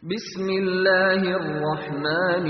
بسم الله الرحمن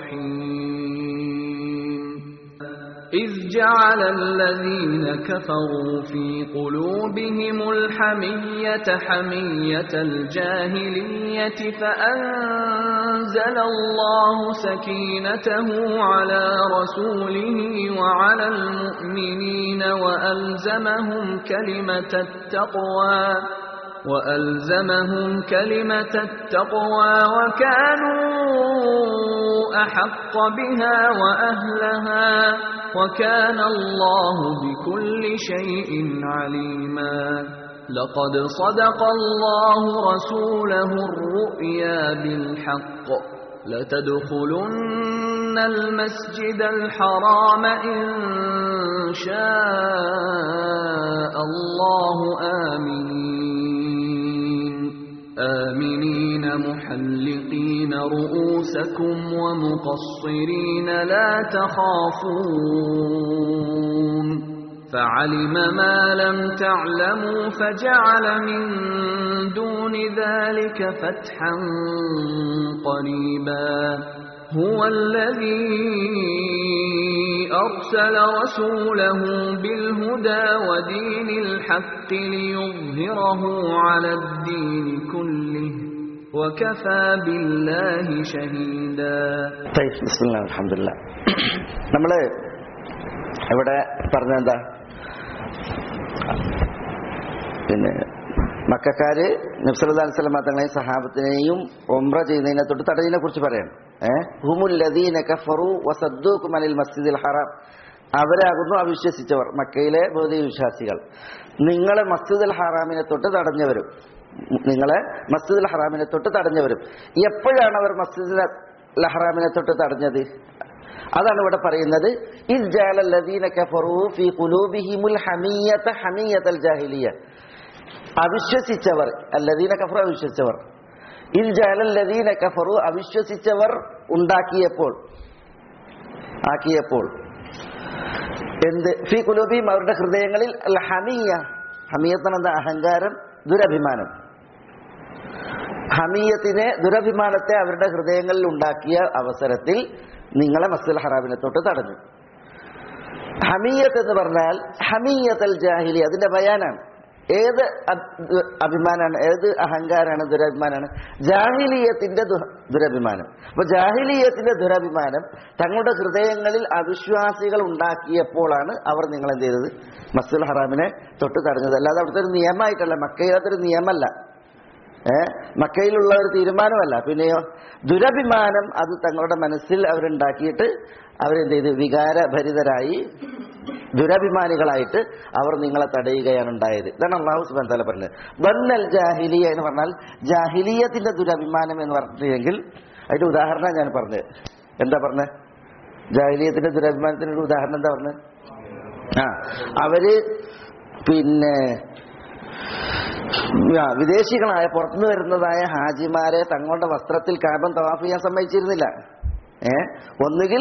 الرحيم إذ جعل الذين كفروا في قلوبهم الحمية حمية الجاهلية فأنزل الله سكينته على رسوله وعلى المؤمنين وألزمهم كلمة التقوى وألزمهم كلمة التقوى وكانوا أحق بها وأهلها وكان الله بكل شيء عليما لقد صدق الله رسوله الرؤيا بالحق لتدخلن المسجد الحرام إن شاء الله آمين آمنين محلقين رؤوسكم ومقصرين لا تخافون فعلم ما لم تعلموا فجعل من دون ذلك فتحا قريبا هو الذي أرسل رسوله بالهدى ودين الحق ليظهره على الدين كله وكفى بالله شهيدا طيب بسم الله الحمد لله നമ്മൾ ഇവിടെ പറഞ്ഞെന്താ പിന്നെ മക്കാര് നബ്സല്ലാ അലിസ്ലാം തങ്ങളെയും സഹാബത്തിനെയും ഒമ്ര ചെയ്യുന്നതിനെ തൊട്ട് തടഞ്ഞതിനെ കുറിച്ച് പറയാണ് ഏഹ് ഹുമുല്ലദീന കഫറു വസദ്ദൂക്കും അനിൽ മസ്ജിദിൽ ഹറാം അവരാകുന്നു അവിശ്വസിച്ചവർ മക്കയിലെ ബോധി വിശ്വാസികൾ നിങ്ങളെ മസ്ജിദുൽ ഹറാമിനെ തൊട്ട് തടഞ്ഞവരും നിങ്ങളെ മസ്ജിദുൽ ഹറാമിനെ തൊട്ട് തടഞ്ഞവരും എപ്പോഴാണ് അവർ മസ്ജിദുൽ ഹറാമിനെ തൊട്ട് തടഞ്ഞത് അതാണ് ഇവിടെ പറയുന്നത് ഇസ് ജാലല്ലദീന കഫറു ഫീ ഖുലൂബിഹിമുൽ ഹമിയത ഹമിയതൽ ജാഹിലിയ അവിശ്വസിച്ചവർ അല്ലദീന കഫറു അവിശ്വസിച്ചവർ ഇൽ ജാലല്ലദീന കഫറു അവിശ്വസിച്ചവർ ഉണ്ടാക്കിയപ്പോൾ ആക്കിയപ്പോൾ എന്ത് ഫി കുലൂബിയും അവരുടെ ഹൃദയങ്ങളിൽ അൽ ഹമിയ ഹമിയത്തിന് എന്താ അഹങ്കാരം ദുരഭിമാനം ഹമീയത്തിനെ ദുരഭിമാനത്തെ അവരുടെ ഹൃദയങ്ങളിൽ ഉണ്ടാക്കിയ അവസരത്തിൽ നിങ്ങളെ മസ്ജിദ് ഹറാബിനെ തൊട്ട് തടഞ്ഞു ഹമീയത്ത് എന്ന് പറഞ്ഞാൽ ഹമീയത്തൽ ജാഹിലി അതിന്റെ ബയാനാണ് ഏത് അഭിമാനാണ് ഏത് അഹങ്കാരാണ് ദുരഭിമാനാണ് ജാഹിലീയത്തിന്റെ ദുരഭിമാനം അപ്പൊ ജാഹിലീയത്തിന്റെ ദുരഭിമാനം തങ്ങളുടെ ഹൃദയങ്ങളിൽ അവിശ്വാസികൾ ഉണ്ടാക്കിയപ്പോഴാണ് അവർ നിങ്ങൾ എന്ത് ചെയ്തത് മസ്ജിദ് ഹറാമിനെ തൊട്ട് തടഞ്ഞത് അല്ലാതെ അവിടുത്തെ ഒരു നിയമമായിട്ടല്ല മക്കയിലത്തൊരു നിയമമല്ല ഏഹ് മക്കയിലുള്ള ഒരു തീരുമാനമല്ല പിന്നെയോ ദുരഭിമാനം അത് തങ്ങളുടെ മനസ്സിൽ അവരുണ്ടാക്കിയിട്ട് അവരെന്ത് ചെയ്ത് വികാരഭരിതരായി ദുരഭിമാനികളായിട്ട് അവർ നിങ്ങളെ തടയുകയാണ് ഉണ്ടായത് ഇതാണ് അള്ളാഹു സുബാൻ തല പറഞ്ഞത് ബന്നൽ ജാഹിലിയ എന്ന് പറഞ്ഞാൽ ജാഹിലിയത്തിന്റെ ദുരഭിമാനം എന്ന് പറഞ്ഞിട്ടുണ്ടെങ്കിൽ അതിന്റെ ഉദാഹരണം ഞാൻ പറഞ്ഞത് എന്താ പറഞ്ഞത് ജാഹിലിയത്തിന്റെ ദുരഭിമാനത്തിന്റെ ഒരു ഉദാഹരണം എന്താ പറഞ്ഞത് ആ അവര് പിന്നെ വിദേശികളായ പുറത്തുനിന്ന് വരുന്നതായ ഹാജിമാരെ തങ്ങളുടെ വസ്ത്രത്തിൽ കാബം തവാഫ് ചെയ്യാൻ സമ്മതിച്ചിരുന്നില്ല ഏ ഒന്നുകിൽ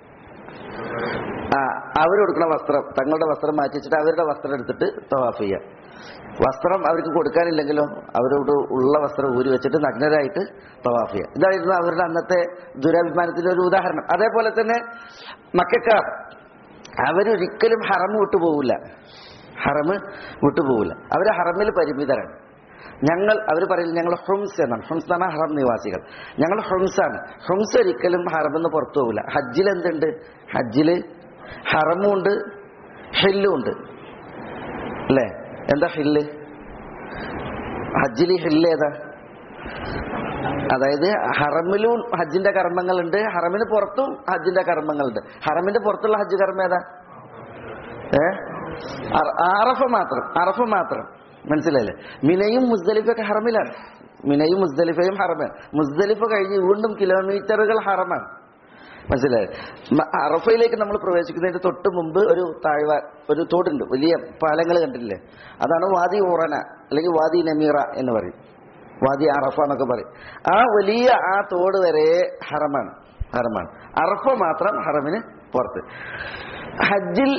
ആ അവർ കൊടുക്കുന്ന വസ്ത്രം തങ്ങളുടെ വസ്ത്രം മാറ്റി വെച്ചിട്ട് അവരുടെ വസ്ത്രം എടുത്തിട്ട് തവാഫ് ചെയ്യാം വസ്ത്രം അവർക്ക് കൊടുക്കാനില്ലെങ്കിലോ അവരോട് ഉള്ള വസ്ത്രം ഊരി വെച്ചിട്ട് നഗ്നരായിട്ട് തവാഫ് ചെയ്യാം ഇതായിരുന്നു അവരുടെ അന്നത്തെ ദുരഭിമാനത്തിന്റെ ഒരു ഉദാഹരണം അതേപോലെ തന്നെ മക്കാർ അവരൊരിക്കലും ഹറം വിട്ടുപോകില്ല ഹറമ് വിട്ടുപോകില്ല അവർ ഹറമിൽ പരിമിതരാണ് ഞങ്ങൾ അവർ പറയുന്നത് ഞങ്ങൾ ഹുംസ് എന്നാണ് ഹുംസ് എന്നാണ് ഹറം നിവാസികൾ ഞങ്ങൾ ഹുംസാണ് ഹുംസ് ഒരിക്കലും ഹറമെന്ന് പുറത്തു പോകില്ല ഹജ്ജിൽ എന്തുണ്ട് ഹജ്ജില് ഹറമും ഉണ്ട് ഹില്ലും ഉണ്ട് അല്ലേ എന്താ ഹില്ല് ഹജ്ജില് ഹില്ല് ഏതാ അതായത് ഹറമിലും ഹജ്ജിന്റെ കർമ്മങ്ങളുണ്ട് ഹറമിന് പുറത്തും ഹജ്ജിന്റെ കർമ്മങ്ങളുണ്ട് ഹറമിന്റെ പുറത്തുള്ള ഹജ്ജ് കർമ്മം ഏതാ ഏ അറഫ മാത്രം അറഫ മാത്രം മനസ്സിലായില്ലേ മിനയും മുസ്ദലിഫൊക്കെ ഹറമിലാണ് മിനയും മുസ്ദലിഫയും ഹറമാണ് മുസ്ദലിഫ കഴിഞ്ഞ് വീണ്ടും കിലോമീറ്ററുകൾ ഹറമാണ് മനസ്സിലായി അറഫയിലേക്ക് നമ്മൾ പ്രവേശിക്കുന്നതിന് തൊട്ട് മുമ്പ് ഒരു താഴ്വ ഒരു തോടുണ്ട് വലിയ പാലങ്ങൾ കണ്ടിട്ടില്ലേ അതാണ് വാദി ഊറന അല്ലെങ്കിൽ വാദി നമീറ എന്ന് പറയും വാദി അറഫ എന്നൊക്കെ പറയും ആ വലിയ ആ തോട് വരെ ഹറമാണ് ഹറമാണ് അറഫ മാത്രം ഹറമിന് പുറത്ത് ഹജ്ജിൽ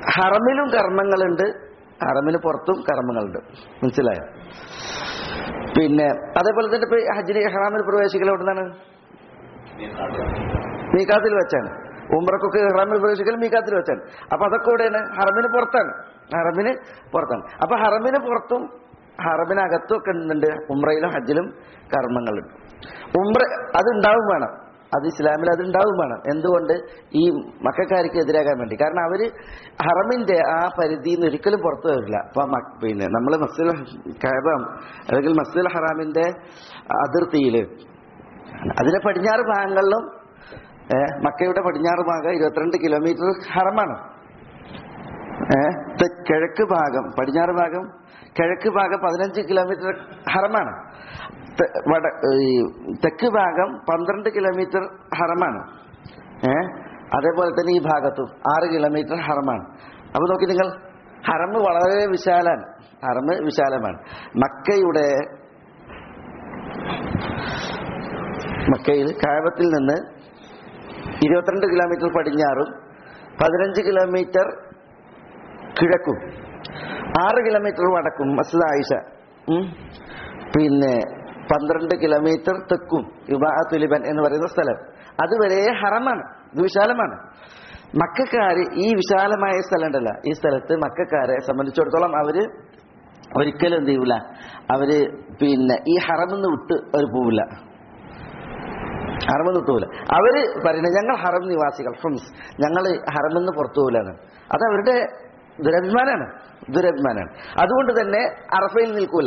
ഹറമിലും കർമ്മങ്ങളുണ്ട് ഹറമിന് പുറത്തും കർമ്മങ്ങളുണ്ട് മനസ്സിലായോ പിന്നെ അതേപോലെ തന്നെ ഇപ്പൊ ഹജ്ജിന് ഇഹ്റാമിൽ പ്രവേശിക്കൽ എവിടുന്നാണ് മീക്കാത്തിൽ വെച്ചാണ് ഉംറക്കൊക്കെ ഹറമിൽ പ്രവേശിക്കൽ മീക്കാത്തിൽ വെച്ചാണ് അപ്പൊ അതൊക്കെ എവിടെയാണ് ഹറമിന് പുറത്താണ് ഹറമിന് പുറത്താണ് അപ്പൊ ഹറമിന് പുറത്തും ഹറമിനകത്തും ഒക്കെ ഉണ്ട് ഉംറയിലും ഹജ്ജിലും കർമ്മങ്ങളുണ്ട് ഉംറ അത് ഉണ്ടാവും വേണം അത് ഇസ്ലാമിൽ അത് ഉണ്ടാവും വേണം എന്തുകൊണ്ട് ഈ മക്കാർക്ക് എതിരാകാൻ വേണ്ടി കാരണം അവര് ഹറമിന്റെ ആ പരിധിയിൽ നിന്ന് ഒരിക്കലും പുറത്തു വരില്ല അപ്പൊ മ- പിന്നെ നമ്മൾ മസ്ജിദ് കഅബ അല്ലെങ്കിൽ മസ്ജിദ് ഹറാമിന്റെ അതിർത്തിയിൽ അതിന്റെ പടിഞ്ഞാറ് ഭാഗങ്ങളിലും ഏ, മക്കയുടെ പടിഞ്ഞാറ് ഭാഗം ഇരുപത്തിരണ്ട് കിലോമീറ്റർ ഹറമാണ് ഏ, തെ- കിഴക്ക് ഭാഗം പടിഞ്ഞാറ് ഭാഗം കിഴക്ക് ഭാഗം പതിനഞ്ച് കിലോമീറ്റർ ഹറമാണ് തെ- വട ഈ തെക്ക് ഭാഗം പന്ത്രണ്ട് കിലോമീറ്റർ ഹറമാണ് ഏ അതേപോലെ തന്നെ ഈ ഭാഗത്തും ആറ് കിലോമീറ്റർ ഹറമാണ് അപ്പൊ നോക്കി നിങ്ങൾ ഹറമ് വളരെ വിശാലാണ് ഹറമ് വിശാലമാണ് മക്കയുടെ മക്കയിൽ കായബത്തിൽ നിന്ന് ഇരുപത്തിരണ്ട് കിലോമീറ്റർ പടിഞ്ഞാറും പതിനഞ്ച് കിലോമീറ്റർ കിഴക്കും ആറ് കിലോമീറ്റർ വടക്കും മസ്ജിദ് ആയിഷ ഉം. പിന്നെ പന്ത്രണ്ട് കിലോമീറ്റർ തെക്കും യുബാത്തുലിബൻ എന്ന് പറയുന്ന സ്ഥലം അതുവരെ ഹറമാണ് ഇത് വിശാലമാണ് മക്കാര് ഈ വിശാലമായ സ്ഥലം ഉണ്ടല്ല ഈ സ്ഥലത്ത് മക്കാരെ സംബന്ധിച്ചിടത്തോളം അവര് ഒരിക്കലും എന്ത് ചെയ്യൂല അവര് പിന്നെ ഈ ഹറമെന്ന് വിട്ട് അവർ പോവില്ല ഹറമെന്ന് വിട്ടുപോല അവര് പറയുന്നത് ഞങ്ങൾ ഹറം നിവാസികൾ ഹംസ് ഞങ്ങൾ ഹറമെന്ന് പുറത്തു പോലാണ് അത് അവരുടെ ദുരഭിമാനാണ് ദുരഭിമാനാണ് അതുകൊണ്ട് തന്നെ അറഫയിൽ നിൽക്കൂല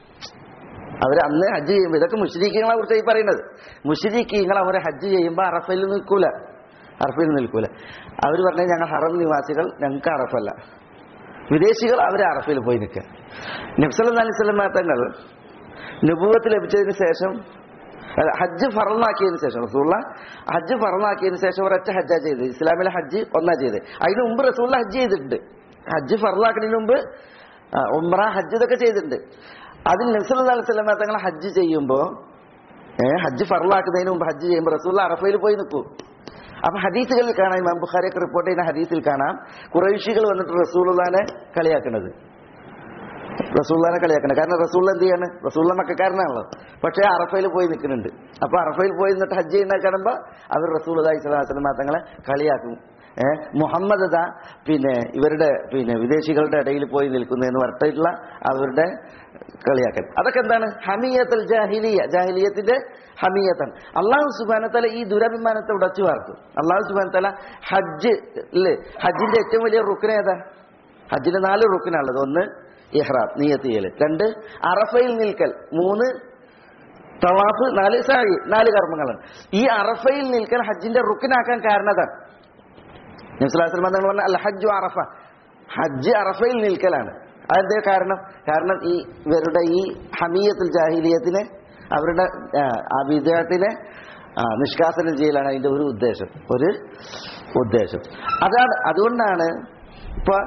അവർ അന്ന് ഹജ്ജ് ചെയ്യുമ്പോൾ ഇതൊക്കെ മുഷരീഖിങ്ങളെ കുറിച്ച് ഈ പറയുന്നത് മുഷരീഖിങ്ങൾ അവരെ ഹജ്ജ് ചെയ്യുമ്പോൾ അറഫയിൽ നിൽക്കൂല അറഫയിൽ നിൽക്കൂല അവർ പറഞ്ഞത് ഞങ്ങൾ ഹറം നിവാസികൾ ഞങ്ങൾക്ക് അറഫല്ല വിദേശികൾ അവർ അറഫയിൽ പോയി നിൽക്കുക നബ്സല അലൈഹി സ്വലം തങ്ങൾ നുപൂവത്ത് ലഭിച്ചതിന് ശേഷം അല്ല, ഹജ്ജ് ഫറന്നാക്കിയതിന് ശേഷം റസൂള്ള ഹജ്ജ് ഫറന്നാക്കിയതിന് ശേഷം ഒരൊറ്റ ഹജ്ജാ ചെയ്തത് ഇസ്ലാമിലെ ഹജ്ജ് ഒന്നാ ചെയ്തത് അതിന് മുമ്പ് റസൂള്ള ഹജ്ജ് ചെയ്തിട്ടുണ്ട് ഹജ്ജ് ഫറന്നാക്കുന്നതിന് മുമ്പ് ആ, ഉംറ ഹജ്ജ് ഇതൊക്കെ ചെയ്തിട്ടുണ്ട് അതിൽ നബ്സല അലൈഹി സ്വലം തങ്ങൾ ഹജ്ജ് ചെയ്യുമ്പോൾ ഏഹ് ഹജ്ജ് ഫറലാക്കുന്നതിന് മുമ്പ് ഹജ്ജ് ചെയ്യുമ്പോൾ റസൂള്ള അറഫയിൽ പോയി നിൽക്കും അപ്പൊ ഹദീസുകളിൽ കാണാം ഇമാം ബുഖാരിയൊക്കെ റിപ്പോർട്ട് ചെയ്യുന്ന ഹദീസിൽ കാണാം കുറേശികൾ വന്നിട്ട് റസൂലുള്ളാനെ കളിയാക്കുന്നത് റസൂള്ളാനെ കളിയാക്കുന്നത് കാരണം റസൂള്ള എന്ത് ചെയ്യാണ് റസൂള്ള മക്കാരനാണല്ലോ പക്ഷേ അറഫയിൽ പോയി നിൽക്കുന്നുണ്ട് അപ്പൊ അറഫയിൽ പോയി നിന്നിട്ട് ഹജ്ജ് ചെയ്യുന്ന കാണുമ്പോൾ അവർ റസൂൽ അലൈഹി സ്വലാസ്ലം തങ്ങളെ കളിയാക്കും ഏഹ് മുഹമ്മദ് ദാ പിന്നെ ഇവരുടെ പിന്നെ വിദേശികളുടെ ഇടയിൽ പോയി നിൽക്കുന്നു എന്ന് പറഞ്ഞിട്ടുള്ള അവരുടെ കളിയാക്കൽ അതൊക്കെ എന്താണ് ഹമിയത്തൽ ജാഹിലിയ ജാഹിലിയത്തിന്റെ ഹമിയത്തൻ അള്ളാഹു സുബാനത്തല ഈ ദുരഭിമാനത്തെ ഉടച്ചു വാർക്കും അള്ളാഹു സുബാനത്തല ഹജ്ജ് അല്ലേ ഹജ്ജിന്റെ ഏറ്റവും വലിയ റുക്കിന ഏതാ ഹജ്ജിന് നാല് റുക്കിനുള്ളത് ഒന്ന് ഇഹ്റാം നീയത്ത് ചെയ്യൽ രണ്ട് അറഫയിൽ നിൽക്കൽ മൂന്ന് തവാഫ് നാല് സായി നാല് കർമ്മങ്ങളാണ് ഈ അറഫയിൽ നിൽക്കൽ ഹജ്ജിന്റെ റുക്കിനാക്കാൻ കാരണതാണ് നബ്സുലാസ്ലം തങ്ങൾ പറഞ്ഞ അൽ ഹജ്ജു അറഫ ഹജ്ജ് അറഫയിൽ നിൽക്കലാണ് അതെന്തേ കാരണം കാരണം ഈ ഇവരുടെ ഈ ഹമീയത്തിൽ ജാഹിലിയത്തിനെ അവരുടെ ആ, ആ വിദേഹത്തിനെ ആ, നിഷ്കാസനം ചെയ്യലാണ് അതിന്റെ ഒരു ഉദ്ദേശം ഒരു ഉദ്ദേശം അതാണ് അതുകൊണ്ടാണ് ഇപ്പൊ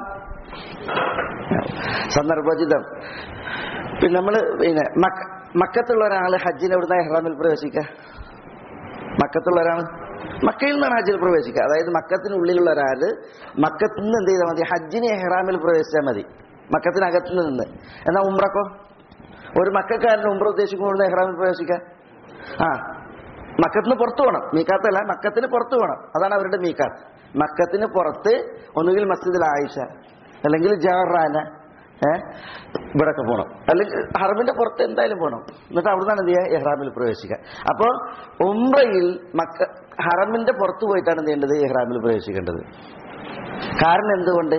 സന്ദർഭോചിതം പിന്നെ നമ്മള് പിന്നെ മക്ക മക്കത്തുള്ള ഒരാള് ഹജ്ജിന് എവിടുന്ന ഇഹ്റാമിൽ പ്രവേശിക്കുക മക്കത്തുള്ള ഒരാൾ മക്കയിൽ നിന്നാണ് ഹജ്ജിൽ പ്രവേശിക്കുക അതായത് മക്കത്തിനുള്ളിലുള്ള ഒരാള് മക്കത്തിൽ നിന്ന് എന്ത് ചെയ്താൽ മതി ഹജ്ജിന് എഹ്റാമിൽ പ്രവേശിച്ചാൽ മതി മക്കത്തിനകത്ത് നിന്ന് എന്നാൽ ഉംറക്കോ ഒരു മക്കാരന് ഉംറ ഉദ്ദേശിക്കുമ്പോൾ എഹ്റാമിൽ പ്രവേശിക്കാം ആ മക്കത്തിന് പുറത്തു പോകണം മീക്കാത്തല്ല മക്കത്തിന് പുറത്തു പോകണം അതാണ് അവരുടെ മീക്കാത്ത് മക്കത്തിന് പുറത്ത് ഒന്നുകിൽ മസ്ജിദിൽ ആയിഷ അല്ലെങ്കിൽ ജവഹറാന ഏഹ് ഇവിടൊക്കെ പോകണം അല്ലെങ്കിൽ ഹറമിന്റെ പുറത്ത് എന്തായാലും പോകണം എന്നിട്ട് അവിടുന്നാണ് എന്ത് ചെയ്യുക എഹ്റാമിൽ പ്രവേശിക്കുക അപ്പോൾ ഉംറയിൽ മക്ക ഹറമിന്റെ പുറത്ത് പോയിട്ടാണ് എന്ത് ചെയ്യേണ്ടത് എഹ്റാമിൽ പ്രവേശിക്കേണ്ടത് കാരണം എന്തുകൊണ്ട്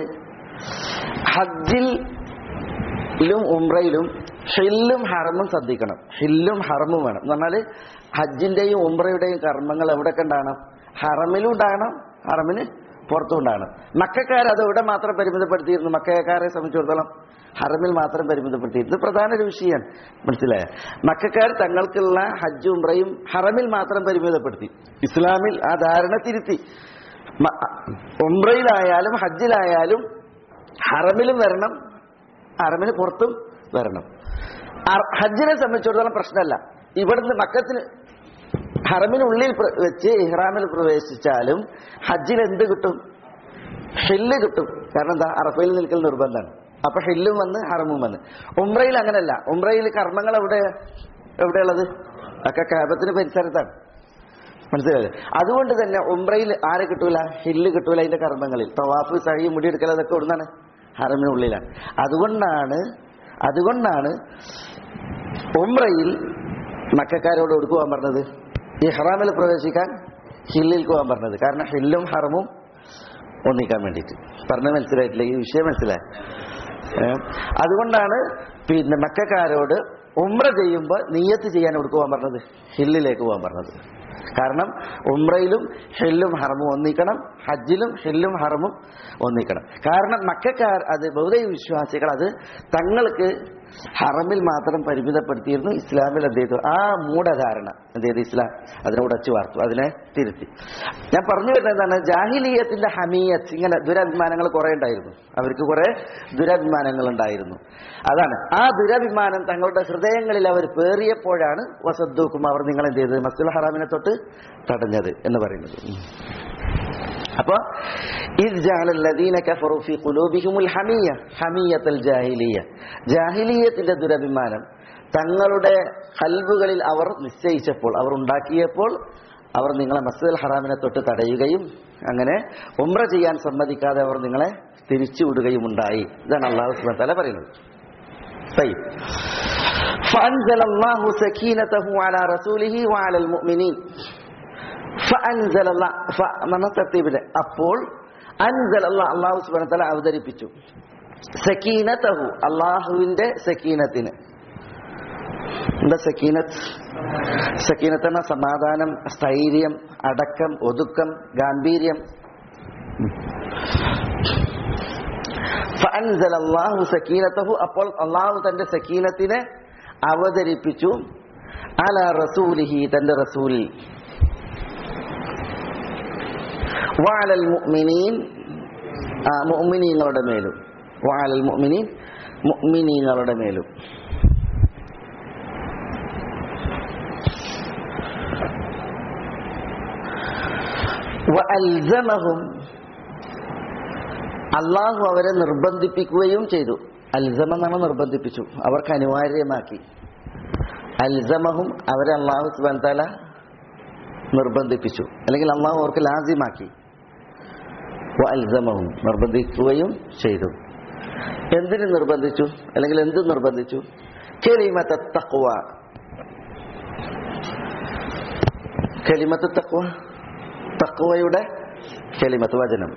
ഹജ്ജിലും ഉംറയിലും ഹില്ലും ഹറമും ശ്രദ്ധിക്കണം ഹില്ലും ഹറമും വേണം എന്ന് പറഞ്ഞാൽ ഹജ്ജിന്റെയും ഉംറയുടെയും കർമ്മങ്ങൾ എവിടെയൊക്കെ ഉണ്ടാകണം ഹറമിലും ഉണ്ടാകണം ഹറമിന് പുറത്തും ഉണ്ടാകണം മക്കാർ അത് ഇവിടെ മാത്രം പരിമിതപ്പെടുത്തിയിരുന്നു മക്കാരെ സംബന്ധിച്ചിടത്തോളം ഹറമിൽ മാത്രം പരിമിതപ്പെടുത്തിയിരുന്നു ഇത് പ്രധാന ഒരു വിഷയമാണ് മനസ്സിലായ മക്കാർ തങ്ങൾക്കുള്ള ഹജ്ജ് ഉംറയും ഹറമിൽ മാത്രം പരിമിതപ്പെടുത്തി ഇസ്ലാമിൽ ആ ധാരണ തിരുത്തി മ- ഉംറയിലായാലും ഹജ്ജിലായാലും ഹറമിലും വരണം ഹറമിന് പുറത്തും വരണം അർ- ഹജ്ജിനെ സംബന്ധിച്ചിടത്തോളം പ്രശ്നമല്ല ഇവിടുന്ന് മക്കത്തിന് ഹറമിനുള്ളിൽ പ്ര- വെച്ച് ഇഹ്റാമിൽ പ്രവേശിച്ചാലും ഹജ്ജിൽ എന്ത് കിട്ടും ഹില്ല് കിട്ടും കാരണം എന്താ അറഫയിൽ നിൽക്കൽ നിർബന്ധമാണ് അപ്പൊ ഹില്ലും വന്ന് ഹറമും വന്ന് ഉംറയിൽ അങ്ങനല്ല ഉംറയിൽ കർമ്മങ്ങൾ എവിടെ എവിടെയുള്ളത് ഒക്കെ കാബത്തിന് പരിസരത്താണ് മനസ്സിലായില്ലേ അതുകൊണ്ട് തന്നെ ഉംറയിൽ ആരെ കിട്ടൂല ഹില്ല് കിട്ടൂല അതിന്റെ കർമ്മങ്ങളിൽ തവാഫ് സഹി മുടിയെടുക്കൽ അതൊക്കെ ഇവിടുന്നാണ് ഹറമിനുള്ളിലാണ് അതുകൊണ്ടാണ് അതുകൊണ്ടാണ് ഉംറയിൽ മക്കാരോട് കൊടുക്കു പോകാൻ പറഞ്ഞത് ഈ ഹറാമിൽ പ്രവേശിക്കാൻ ഹില്ലിൽ പോകാൻ പറഞ്ഞത് കാരണം ഹില്ലും ഹറമും ഒന്നിക്കാൻ വേണ്ടിയിട്ട് പറഞ്ഞ മനസ്സിലായിട്ടില്ല ഈ വിഷയം മനസ്സിലായി ഏ? അതുകൊണ്ടാണ് പിന്നെ മക്കാരോട് ഉംറ ചെയ്യുമ്പോൾ നീയത്ത് ചെയ്യാൻ എവിടെ പോകാൻ പറഞ്ഞത് ഹില്ലിലേക്ക് പോകാൻ പറഞ്ഞത് കാരണം ഉംറയിലും ഹില്ലും ഹറമും ഒന്നിക്കണം ഹജ്ജിലും ഹില്ലും ഹറമും ഒന്നിക്കണം കാരണം മക്കാർ അത് ബൗദ്ധ വിശ്വാസികൾ അത് തങ്ങൾക്ക് ഹറമിൽ മാത്രം പരിമിതപ്പെടുത്തിയിരുന്നു ഇസ്ലാമിൽ എന്ത് ചെയ്തു ആ മൂഢധാരണ എന്ത് ചെയ്തു ഇസ്ലാം അതിനെ ഉടച്ചു വാർത്തു അതിനെ തിരുത്തി ഞാൻ പറഞ്ഞു വരുന്നത് എന്താണ് ജാഹിലീയത്തിന്റെ ഹമീയത്ത് ഇങ്ങനെ ദുരഭിമാനങ്ങൾ കുറെ ഉണ്ടായിരുന്നു അവർക്ക് കുറെ ദുരഭിമാനങ്ങൾ ഉണ്ടായിരുന്നു അതാണ് ആ ദുരഭിമാനം തങ്ങളുടെ ഹൃദയങ്ങളിൽ അവർ പേറിയപ്പോഴാണ് വസദ്ദൂക്കും അവർ നിങ്ങൾ എന്ത് ചെയ്തത് മസ്തുൽ ഹറാമിനെ തൊട്ട് തടഞ്ഞത് എന്ന് പറയുന്നത് അപ്പൊ إذ جعل الذين كفروا في قلوبهم الحمية حمية الجاهلية ജാഹിലിയത്തിന്റെ ദുരഭിമാനം തങ്ങളുടെ കൽബുകളിൽ അവർ നിശ്ചയിച്ചപ്പോൾ അവർ ഉണ്ടാക്കിയപ്പോൾ അവർ നിങ്ങളെ മസ്ജിദ് ഹറാമിനെ തൊട്ട് തടയുകയും അങ്ങനെ ഉംറ ചെയ്യാൻ സമ്മതിക്കാതെ അവർ നിങ്ങളെ തിരിച്ചുവിടുകയും ഉണ്ടായി ഇതാണ് അള്ളാഹു സുബ്ഹാനഹു വ തആല പറയുന്നത് طيب فأنزل الله سكينته على رسوله وعلى المؤمنين فأنزل الله ف- എന്ന തർത്തീബില് അപ്പോൾ അൻസൽ അള്ളാഹ് അള്ളാഹു സുബ്ഹാനഹു വ തആല അവതരിപ്പിച്ചു സക്കീനതഹു അള്ളാഹുവിന്റെ സക്കീനത്തിന് എന്താ സക്കീനത്ത് സക്കീനത്ത് എന്ന സമാധാനം സ്ഥൈര്യം അടക്കം ഒതുക്കം ഗാംഭീര്യം ഫഅൻസല അല്ലാഹു സക്കീനതഹു അപ്പോൾ അള്ളാഹു തന്റെ സക്കീനത്തിനെ അവതരിപ്പിച്ചു അല റസൂലിഹി തന്റെ റസൂലിൽ വാലൽ മുഅ്മിനീൻ ആ മുഅ്മിനീങ്ങളുടെ മേലും വാലൽ മുഅ്മിനീൻ മുഅ്മിനീങ്ങളുടെ മേലും വഅൽസമഹും അള്ളാഹു അവരെ നിർബന്ധിപ്പിക്കുകയും ചെയ്തു അൽസമ എന്നാണ് നിർബന്ധിപ്പിച്ചു അവർക്ക് അനിവാര്യമാക്കി അൽസമഹും അവരെ അള്ളാഹു സുബാൻ താല നിർബന്ധിപ്പിച്ചു അല്ലെങ്കിൽ അള്ളാഹു അവർക്ക് ലാസിമാക്കി അൽസമഹും നിർബന്ധിക്കുകയും ചെയ്തു എന്തിന് നിർബന്ധിച്ചു അല്ലെങ്കിൽ എന്ത് നിർബന്ധിച്ചു കെലിമത്ത തക്വ കെലിമത്ത് തക്വ തക്വയുടെ കെലിമത്ത് വചനം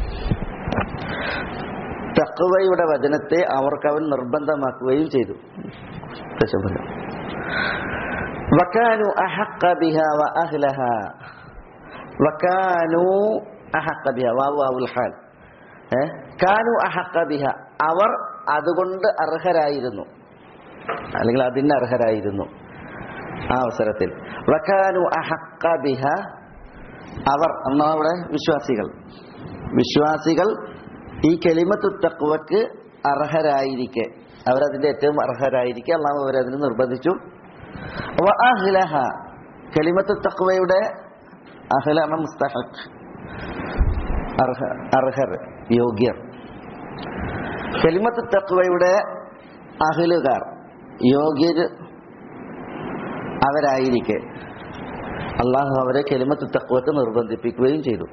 തക്വയുടെ വചനത്തെ അവർക്ക് അവൻ നിർബന്ധമാക്കുകയും ചെയ്തു ദശംബരം. വക്കാനു അഹക്ക ബിഹ വ അഹ്ലഹ വക്കാനു അഹക്ക ബിഹ വാവു വാവുൽ ഹാൽ ഏ? കാനു അഹക്ക ബിഹ അവർ അതുകൊണ്ട് അർഹരായിരുന്നു അല്ലെങ്കിൽ അതിന് അർഹരായിരുന്നു ആ അവസരത്തിൽ വക്കാനു അഹക്ക ബിഹ അവർ എന്നാ അവിടെ വിശ്വാസികൾ വിശ്വാസികൾ ഈ കെളിമത്തു തക്വക്ക് അർഹരായിരിക്കെ അവരതിന്റെ ഏറ്റവും അർഹരായിരിക്കെ അള്ളാഹു അവരതിന് നിർബന്ധിച്ചു വ അഹ്ലഹ കെളിമത്തു തക്വയുടെ അഹ്ലാണ് മുസ്തഹഖ് അർഹ അർഹർ യോഗ്യർ കെളിമത്തു തക്വയുടെ അഹ്ലുകാർ യോഗ്യർ അവരായിരിക്കെ അള്ളാഹു അവരെ കെലിമത്ത് തക്വത്ത് നിർബന്ധിപ്പിക്കുകയും ചെയ്തു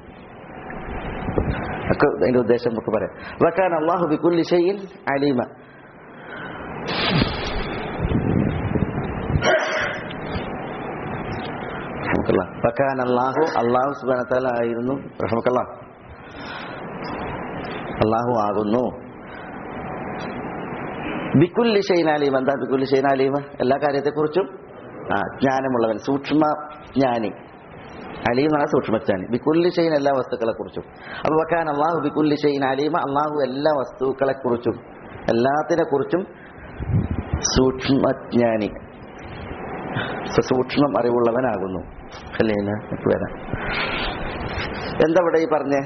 ഒക്കെ അതിന്റെ ഉദ്ദേശം നമുക്ക് പറയാം വക്കാൻ അള്ളാഹു ബിക്കുല്ലി ഷൈൻ അലീമ വക്കാൻ അള്ളാഹു അള്ളാഹു സുബാനത്താല ആയിരുന്നു റഹ്മക്കല്ല അള്ളാഹു ആകുന്നു ബിക്കുല്ലി ഷൈൻ അലീമ എന്താ ബിക്കുല്ലി ഷൈൻ അലീമ എല്ലാ കാര്യത്തെക്കുറിച്ചും ആ ജ്ഞാനമുള്ളവൻ സൂക്ഷ്മ ജ്ഞാനി അലീം എന്നാണ് സൂക്ഷ്മജ്ഞാനി ബിക്കുല്ലി ഷെയ്ൻ എല്ലാ വസ്തുക്കളെ കുറിച്ചും അപ്പൊ വെക്കാൻ അള്ളാഹു ബിക്കുല്ലി ഷെയ്ൻ അലീമ അള്ളാഹു എല്ലാ വസ്തുക്കളെ കുറിച്ചും എല്ലാത്തിനെ കുറിച്ചും സൂക്ഷ്മജ്ഞാനി സൂക്ഷ്മം അറിവുള്ളവനാകുന്നു അല്ലേ നമുക്ക് വരാം എന്താ ഇവിടെ ഈ പറഞ്ഞേ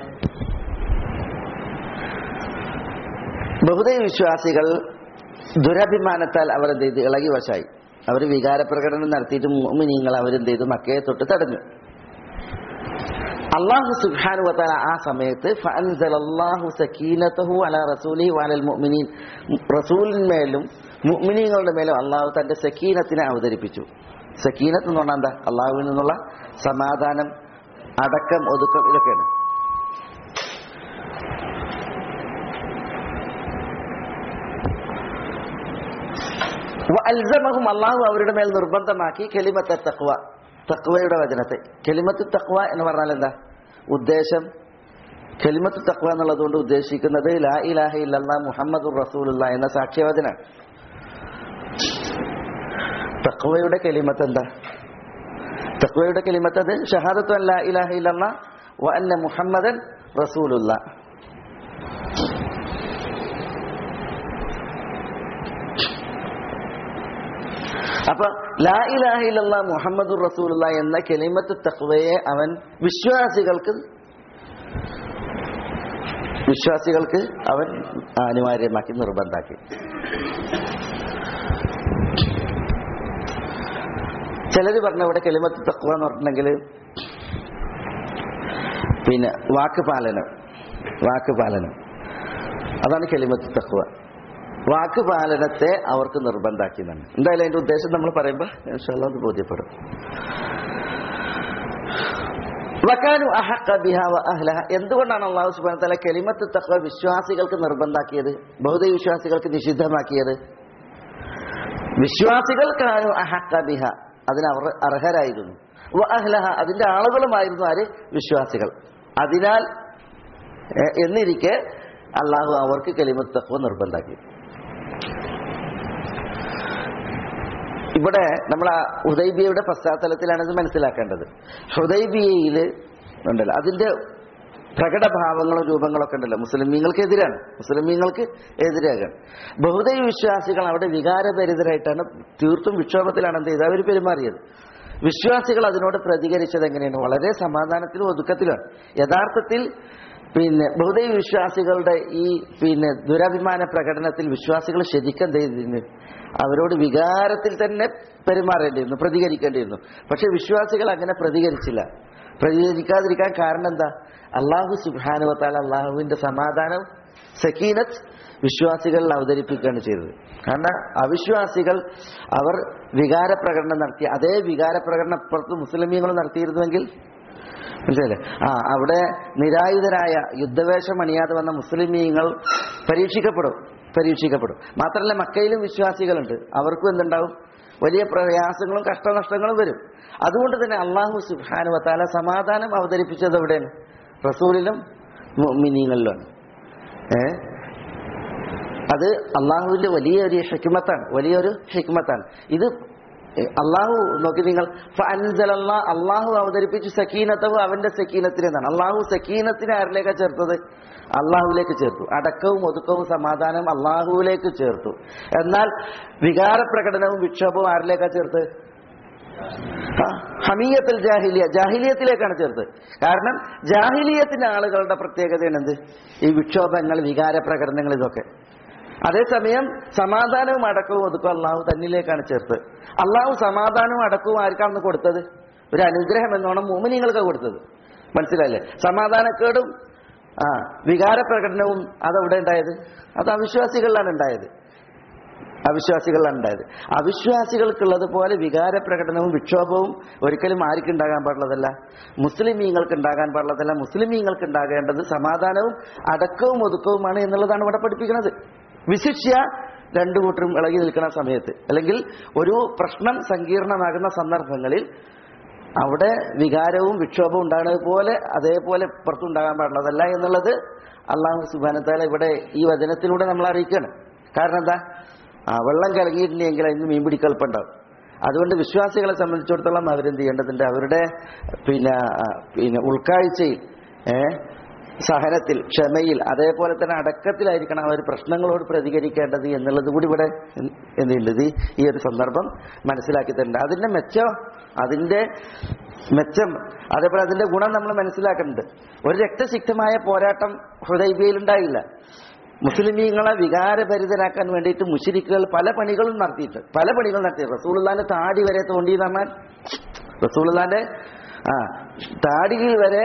ബഹുദൈ വിശ്വാസികൾ ദുരഭിമാനത്താൽ അവർ എന്ത് ചെയ്ത് ഇളകി വശായി അവർ വികാരപ്രകടനം നടത്തിയിട്ട് മുഅ്മിനീങ്ങൾ അവരെന്ത് ചെയ്തു മക്കയെ തൊട്ട് തടഞ്ഞു അള്ളാഹു സുബ്ഹാനഹു വതആല ആ സമയത്ത് ഫഅൻസലല്ലാഹു സക്കീനതഹു അലാ റസൂലിഹി വഅലൽ മുഅ്മിനീൻ റസൂലിന്മേലും മുഅ്മിനീങ്ങളുടെ മേലും അള്ളാഹു തന്റെ സക്കീനത്തിനെ അവതരിപ്പിച്ചു സക്കീനത്ത് എന്ന് പറഞ്ഞാൽ എന്താ അള്ളാഹുവിൽ നിന്നുള്ള സമാധാനം അടക്കം ഒതുക്കം ഇതൊക്കെയാണ് അൽസമഹും അള്ളാഹു അവരുടെ മേൽ നിർബന്ധമാക്കി കെലിമത്തെ തക്വ തക്വയുടെ വചനത്തെ കെലിമത്ത് തക്വ എന്ന് പറഞ്ഞാൽ എന്താ ഉദ്ദേശം കെലിമത്ത് തക്വ എന്നുള്ളതുകൊണ്ട് ഉദ്ദേശിക്കുന്നത് ലാ ഇലാഹ ഇല്ലല്ലാ മുഹമ്മദുർ റസൂലുള്ള എന്ന സാക്ഷ്യവചനാണ് തക്വയുടെ കെലിമത്ത് എന്താ തക്വയുടെ കെലിമത്ത് അത് ഷഹാദത്തു അൻ ലാ ഇലാഹ ഇല്ലല്ലാ വ അന്ന മുഹമ്മദൻ റസൂലുള്ള അപ്പൊ ലാ ഇലാഹ ഇല്ലല്ലാ മുഹമ്മദുർ റസൂലുള്ള എന്ന കെലിമത്ത് തഖ്വയെ അവൻ വിശ്വാസികൾക്ക് വിശ്വാസികൾക്ക് അവൻ അനിവാര്യമാക്കി നിർബന്ധാക്കി ചിലര് പറഞ്ഞ ഇവിടെ കെലിമത്ത് തഖ്വ എന്ന് പറഞ്ഞിട്ടുണ്ടെങ്കിൽ പിന്നെ വാക്ക് പാലനം വാക്ക് പാലനം അതാണ് കെലിമത്ത് തഖ്വ വാക്ക് പാലനത്തെ അവർക്ക് നിർബന്ധാക്കി എന്നാണ് എന്തായാലും അതിന്റെ ഉദ്ദേശം നമ്മൾ പറയുമ്പോൾ ഇൻഷാല്ലാ അത് ബോധ്യപ്പെടും വക്കാനു അഹഖ ബിഹ വ അഹ്ലഹ എന്തുകൊണ്ടാണ് അള്ളാഹു സുബ്ഹാനഹു തആല കലിമത്ത് തഖ്വ വിശ്വാസികൾക്ക് നിർബന്ധാക്കിയത് ബൗദ്ധ വിശ്വാസികൾക്ക് നിഷിദ്ധമാക്കിയത് വിശ്വാസികൾ കാനു അഹഖ ബിഹ അതിന് അവർ അർഹരായിരുന്നു വ അഹ്ലഹ അതിന്റെ ആളുകളുമായിരുന്നു ആര് വിശ്വാസികൾ അതിനാൽ എ- എന്നിരിക്കെ അള്ളാഹു അവർക്ക് കലിമത്ത് തഖ്വ നിർബന്ധാക്കി ഇവിടെ നമ്മൾ ആ ഹുദൈബിയയുടെ പശ്ചാത്തലത്തിലാണ് ഇത് മനസ്സിലാക്കേണ്ടത് ഹുദൈബിയയിൽ ഉണ്ടല്ലോ അതിന്റെ പ്രകടഭാവങ്ങളും രൂപങ്ങളൊക്കെ ഉണ്ടല്ലോ മുസ്ലിമീങ്ങൾക്ക് എതിരാണ് മുസ്ലിമീങ്ങൾക്ക് എതിരാകാണ് ബഹുദൈവ വിശ്വാസികൾ അവിടെ വികാരഭരിതരായിട്ടാണ് തീർത്തും വിക്ഷോഭത്തിലാണ് എന്ത് ചെയ്തത് അവർ പെരുമാറിയത് വിശ്വാസികൾ അതിനോട് പ്രതികരിച്ചത് എങ്ങനെയാണ് വളരെ സമാധാനത്തിലും ഒതുക്കത്തിലാണ് യഥാർത്ഥത്തിൽ പിന്നെ ബഹുദൈവ വിശ്വാസികളുടെ ഈ പിന്നെ ദുരഭിമാന പ്രകടനത്തിൽ വിശ്വാസികൾ ശരിക്കും എന്ത് ചെയ്തിരുന്നു അവരോട് വികാരത്തിൽ തന്നെ പെരുമാറേണ്ടിയിരുന്നു പ്രതികരിക്കേണ്ടിയിരുന്നു പക്ഷെ വിശ്വാസികൾ അങ്ങനെ പ്രതികരിച്ചില്ല പ്രതികരിക്കാതിരിക്കാൻ കാരണം എന്താ അള്ളാഹു സുബാനുവത്താൽ അള്ളാഹുവിന്റെ സമാധാനം സക്കീനത്ത് വിശ്വാസികളിൽ അവതരിപ്പിക്കുകയാണ് ചെയ്തത് കാരണം അവിശ്വാസികൾ അവർ വികാരപ്രകടനം നടത്തി അതേ വികാരപ്രകടനം അപ്പുറത്ത് മുസ്ലിമീങ്ങൾ നടത്തിയിരുന്നുവെങ്കിൽ മനസ്സിലല്ലേ ആ അവിടെ നിരായുധരായ യുദ്ധവേഷം അണിയാതെ വന്ന മുസ്ലിമീങ്ങൾ പരീക്ഷിക്കപ്പെടും പരീക്ഷിക്കപ്പെടും മാത്രമല്ല മക്കയിലും വിശ്വാസികളുണ്ട് അവർക്കും എന്തുണ്ടാവും വലിയ പ്രയാസങ്ങളും കഷ്ടനഷ്ടങ്ങളും വരും അതുകൊണ്ട് തന്നെ അള്ളാഹു സുബാനു വത്താല സമാധാനം അവതരിപ്പിച്ചത് എവിടെയാണ് റസൂലിലും മിനിങ്ങളിലാണ് ഏ അത് അള്ളാഹുവിന്റെ വലിയൊരു ഹിക്മത്താണ് വലിയൊരു ഹിക്മത്താണ് ഇത് അള്ളാഹു നോക്കി നിങ്ങൾ ഫഅൻസലല്ലാ അള്ളാഹു അവതരിപ്പിച്ചു സക്കീനത്തഹു അവന്റെ സക്കീനത്തിനെന്നാണ് അള്ളാഹു സക്കീനത്തിനെ ആരിലേക്കാ ചേർത്തത് അള്ളാഹുവിലേക്ക് ചേർത്തു അടക്കവും ഒതുക്കവും സമാധാനവും അള്ളാഹുവിലേക്ക് ചേർത്തു എന്നാൽ വികാരപ്രകടനവും വിക്ഷോഭവും ആരിലേക്കാ ചേർത്ത് ആ, ഹമീയത്തിൽ ജാഹിലിയ ജാഹിലിയത്തിലേക്കാണ് ചേർത്ത് കാരണം ജാഹിലിയത്തിന്റെ ആളുകളുടെ പ്രത്യേകതയാണ് എന്ത് ഈ വിക്ഷോഭങ്ങൾ വികാരപ്രകടനങ്ങൾ ഇതൊക്കെ അതേസമയം സമാധാനവും അടക്കവും ഒതുക്കും അള്ളാഹു തന്നിലേക്കാണ് ചേർത്ത് അള്ളാഹു സമാധാനവും അടക്കവും ആർക്കാണ് കൊടുത്തത് ഒരു അനുഗ്രഹം എന്നോണം മോമിനിങ്ങൾക്ക് കൊടുത്തത് മനസ്സിലായില്ലേ സമാധാനക്കേടും ആ വികാരപ്രകടനവും അതെവിടെ ഉണ്ടായത് അത് അവിശ്വാസികളിലാണ് ഉണ്ടായത് അവിശ്വാസികളിലാണ് ഉണ്ടായത് അവിശ്വാസികൾക്കുള്ളത് പോലെ വികാരപ്രകടനവും വിക്ഷോഭവും ഒരിക്കലും ആർക്കുണ്ടാകാൻ പാടുള്ളതല്ല മുസ്ലിമീങ്ങൾക്ക് ഉണ്ടാകാൻ പാടുള്ളതല്ല മുസ്ലിമീങ്ങൾക്ക് ഉണ്ടാകേണ്ടത് സമാധാനവും അടക്കവും ഒതുക്കവുമാണ് എന്നുള്ളതാണ് ഇവിടെ പഠിപ്പിക്കുന്നത് വിശിഷ്യ രണ്ടു കൂട്ടരും ഇളകി നിൽക്കുന്ന സമയത്ത് അല്ലെങ്കിൽ ഒരു പ്രശ്നം സങ്കീർണമാകുന്ന സന്ദർഭങ്ങളിൽ അവിടെ വികാരവും വിക്ഷോഭവും ഉണ്ടാകുന്നത് പോലെ അതേപോലെ പുറത്തുണ്ടാകാൻ പാടുള്ളതല്ല എന്നുള്ളത് അള്ളാഹു സുബാനത്താല ഇവിടെ ഈ വചനത്തിലൂടെ നമ്മൾ അറിയിക്കുകയാണ് കാരണം എന്താ ആ വെള്ളം കലങ്ങിയിട്ടില്ലെങ്കിൽ അതിന് മീൻ പിടിക്കൽപ്പുണ്ടാവും അതുകൊണ്ട് വിശ്വാസികളെ സംബന്ധിച്ചിടത്തോളം അവരെന്ത് ചെയ്യേണ്ടതുണ്ട് അവരുടെ പിന്നെ ആ, പിന്നെ ഉൾക്കാഴ്ചയിൽ ഏഹ് സഹനത്തിൽ ക്ഷമയിൽ അതേപോലെ തന്നെ അടക്കത്തിലായിരിക്കണം അവർ പ്രശ്നങ്ങളോട് പ്രതികരിക്കേണ്ടത് എന്നുള്ളത് കൂടി ഇവിടെ എന്തുണ്ട് ഈ ഒരു സന്ദർഭം മനസ്സിലാക്കി തരുന്നുണ്ട് അതിന്റെ മെച്ചം അതിന്റെ മെച്ചം അതേപോലെ അതിന്റെ ഗുണം നമ്മൾ മനസ്സിലാക്കുന്നുണ്ട് ഒരു രക്തസിക്തമായ പോരാട്ടം ഹൃദയബിയിൽ ഉണ്ടായില്ല മുസ്ലിമീങ്ങളെ വികാരഭരിതരാക്കാൻ വേണ്ടിയിട്ട് മുഷിരിക്കുകൾ പല പണികളും നടത്തിയിട്ട് പല പണികളും നടത്തി റസൂലുള്ളാന്റെ താടി വരെ തോണ്ടി എന്ന് പറഞ്ഞാൽ റസൂലുള്ളാന്റെ ആ താടിയിൽ വരെ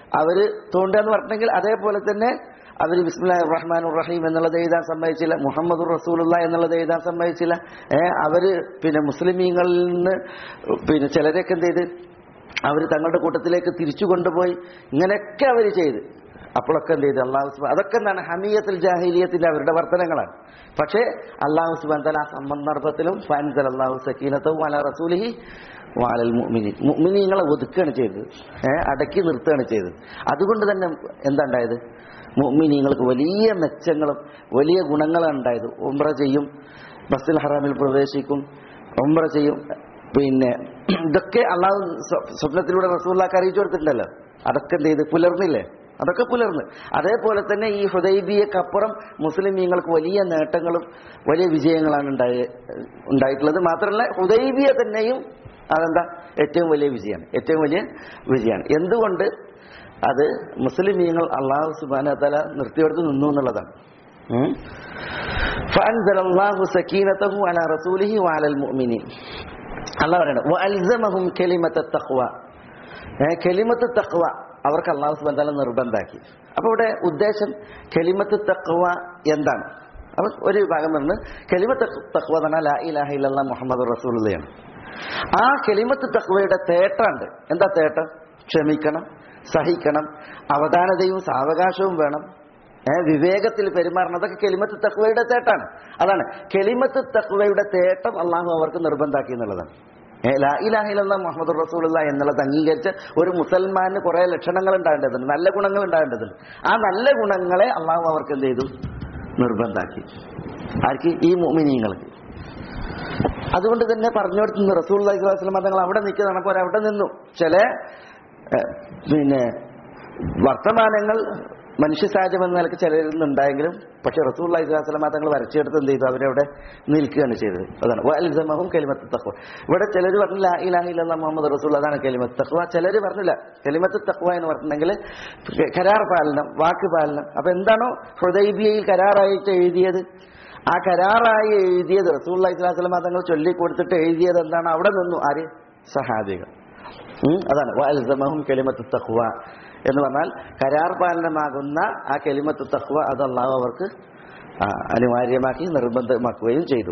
അവര് തോണ്ടുക എന്ന് പറഞ്ഞെങ്കിൽ അതേപോലെ തന്നെ അവർ ബിസ്മില്ലാ റഹ്മാൻ റഹീം എന്നുള്ളത് എഴുതാൻ സമ്മതിച്ചില്ല മുഹമ്മദ് റസൂലുള്ള എന്നുള്ളത് എഴുതാൻ സമ്മതിച്ചില്ല ഏഹ് അവര് പിന്നെ മുസ്ലിമീങ്ങളിൽ നിന്ന് പിന്നെ ചിലരൊക്കെ എന്ത് ചെയ്ത് അവർ തങ്ങളുടെ കൂട്ടത്തിലേക്ക് തിരിച്ചു കൊണ്ടുപോയി ഇങ്ങനെയൊക്കെ അവർ ചെയ്ത് അപ്പോഴൊക്കെ എന്ത് ചെയ്തു അള്ളാഹു സുബാൻ അതൊക്കെ എന്താണ് ഹമീയത്തിൽ ജാഹിലിയത്തിന്റെ അവരുടെ വർത്തനങ്ങളാണ് പക്ഷേ അള്ളാഹു സുബാൻ തല ആ സന്ദർഭത്തിലും ഫാൻസൽ അള്ളാഹു സക്കീനത്തും അല റസൂലിഹി വാലൽ മുഅ്മിനി മുഅ്മിനീങ്ങളെ ഒതുക്കുകയാണ് ചെയ്തത് ഏഹ് അടക്കി നിർത്തുകയാണ് ചെയ്തത് അതുകൊണ്ട് തന്നെ എന്താ ഉണ്ടായത് മുഅ്മിനീങ്ങൾക്ക് വലിയ മെച്ചങ്ങളും വലിയ ഗുണങ്ങളാണ് ഉണ്ടായത് ഉംറ ചെയ്യും ബസ്സുൽ ഹറാമിൽ പ്രവേശിക്കും ഉംറ ചെയ്യും പിന്നെ ഇതൊക്കെ അള്ളാഹു സ്വ- സ്വപ്നത്തിലൂടെ റസൂള്ളാക്ക് അറിയിച്ചു കൊടുത്തിട്ടുണ്ടല്ലോ അതൊക്കെ എന്ത് ചെയ്ത് പുലർന്നില്ലേ അതൊക്കെ പുലർന്ന് അതേപോലെ തന്നെ ഈ ഹുദൈബിയക്കപ്പുറം മുസ്ലിമീങ്ങൾക്ക് വലിയ നേട്ടങ്ങളും വലിയ വിജയങ്ങളാണ് ഉണ്ടായ ഉണ്ടായിട്ടുള്ളത് മാത്രമല്ല ഹുദൈബിയ തന്നെയും അതെന്താ ഏറ്റവും വലിയ വിജയമാണ് ഏറ്റവും വലിയ വിജയമാണ് എന്തുകൊണ്ട് അത് മുസ്ലിമീങ്ങൾ അള്ളാഹു സുബാന തല നിർത്തിയെടുത്ത് നിന്നു എന്നുള്ളതാണ് ഉം. فأنزل الله سكينته على رسوله وعلى المؤمنين അള്ളാഹ് പറയണം വഅൽസമഹും കലിമത്ത തഖ്വ ഏ, കലിമത്ത് തഖ്വ അവർക്ക് അള്ളാഹു സുബ്ഹാനഹു വതആല നിർബന്ധാക്കി അപ്പോൾ ഇവിടെ ഉദ്ദേശം കലിമത്ത് തഖ്വ എന്താണ് അപ്പോൾ ഒരു ഭാഗം പറഞ്ഞ് കലിമത്ത് തഖ്വ എന്ന് പറഞ്ഞാൽ ലാ ഇലാഹ ഇല്ലല്ലാഹ് മുഹമ്മദ് റസൂലുള്ളയാണ് ആ കലിമത്ത് തഖ്വയുടെ തേട്ടുണ്ട് എന്താ തേട്ടം ക്ഷമിക്കണം സഹിക്കണം അവധാനതയും സാവകാശവും വേണം ഏ, വിവേകത്തിൽ പെരുമാറണം അതൊക്കെ കെലിമത്ത് തക്വയുടെ തേട്ടാണ് അതാണ് കെലിമത്ത് തക്വയുടെ തേട്ടം അള്ളാഹു അവർക്ക് നിർബന്ധാക്കി എന്നുള്ളതാണ് ഏ, ലാ ഇലാഹ ഇല്ലല്ലാഹ് മുഹമ്മദ് റസൂലുള്ള എന്നുള്ളത് അംഗീകരിച്ച ഒരു മുസൽമാന് കുറെ ലക്ഷണങ്ങൾ ഉണ്ടാകേണ്ടതുണ്ട് നല്ല ഗുണങ്ങൾ ഉണ്ടാകേണ്ടതുണ്ട് ആ നല്ല ഗുണങ്ങളെ അള്ളാഹു അവർക്ക് എന്ത് ചെയ്തു നിർബന്ധാക്കി ആർക്ക് ഈ മുഅ്മിനീങ്ങൾക്ക് അതുകൊണ്ട് തന്നെ പറഞ്ഞു കൊടുത്തുന്നു റസൂൽ അലൈഹിസ്ലാം തങ്ങൾ അവിടെ നിൽക്കുന്നതാണ് അപ്പോൾ അവിടെ നിന്നു ചില ഏ, പിന്നെ വർത്തമാനങ്ങൾ മനുഷ്യ സഹജം എന്ന നിലക്ക് ചിലരിൽ നിന്നുണ്ടായെങ്കിലും പക്ഷെ റസൂൽ അലൈഹിസ്ലാം തങ്ങൾ വരച്ചെടുത്ത് എന്ത് ചെയ്തു അവരവിടെ നിൽക്കുകയാണ് ചെയ്തത് അതാണ് വൽസമഹും കലിമത്ത് തഖ്വ ഇവിടെ ചിലർ പറഞ്ഞു ലാ ഇലാഹ ഇല്ലല്ലാഹ് മുഹമ്മദ് റസൂൽ അതാണ് കലിമത്ത് തഖ്വ ചിലർ പറഞ്ഞില്ല കലിമത്ത് തഖ്വ എന്ന് പറഞ്ഞിട്ടുണ്ടെങ്കിൽ കരാർ പാലനം വാക്ക് പാലനം അപ്പൊ എന്താണോ ഹൃദൈബിയയിൽ കരാറായിട്ട് എഴുതിയത് ആ കരാറായി എഴുതിയത് റസൂൽ അലൈഹിസ്ലാം തങ്ങൾ ചൊല്ലിക്കൊടുത്തിട്ട് എഴുതിയത് എന്താണ് അവിടെ നിന്നു ആര് സഹാബികൾ ഉം, അതാണ് വഅൽസമഹും കലിമത്ത് തഖ്വ എന്ന് പറഞ്ഞാൽ കരാർ പാലനമാകുന്ന ആ കലിമത്ത് തഖ്വ അത് അള്ളാഹു അവർക്ക് ആ, അനിവാര്യമാക്കി നിർബന്ധമാക്കുകയും ചെയ്തു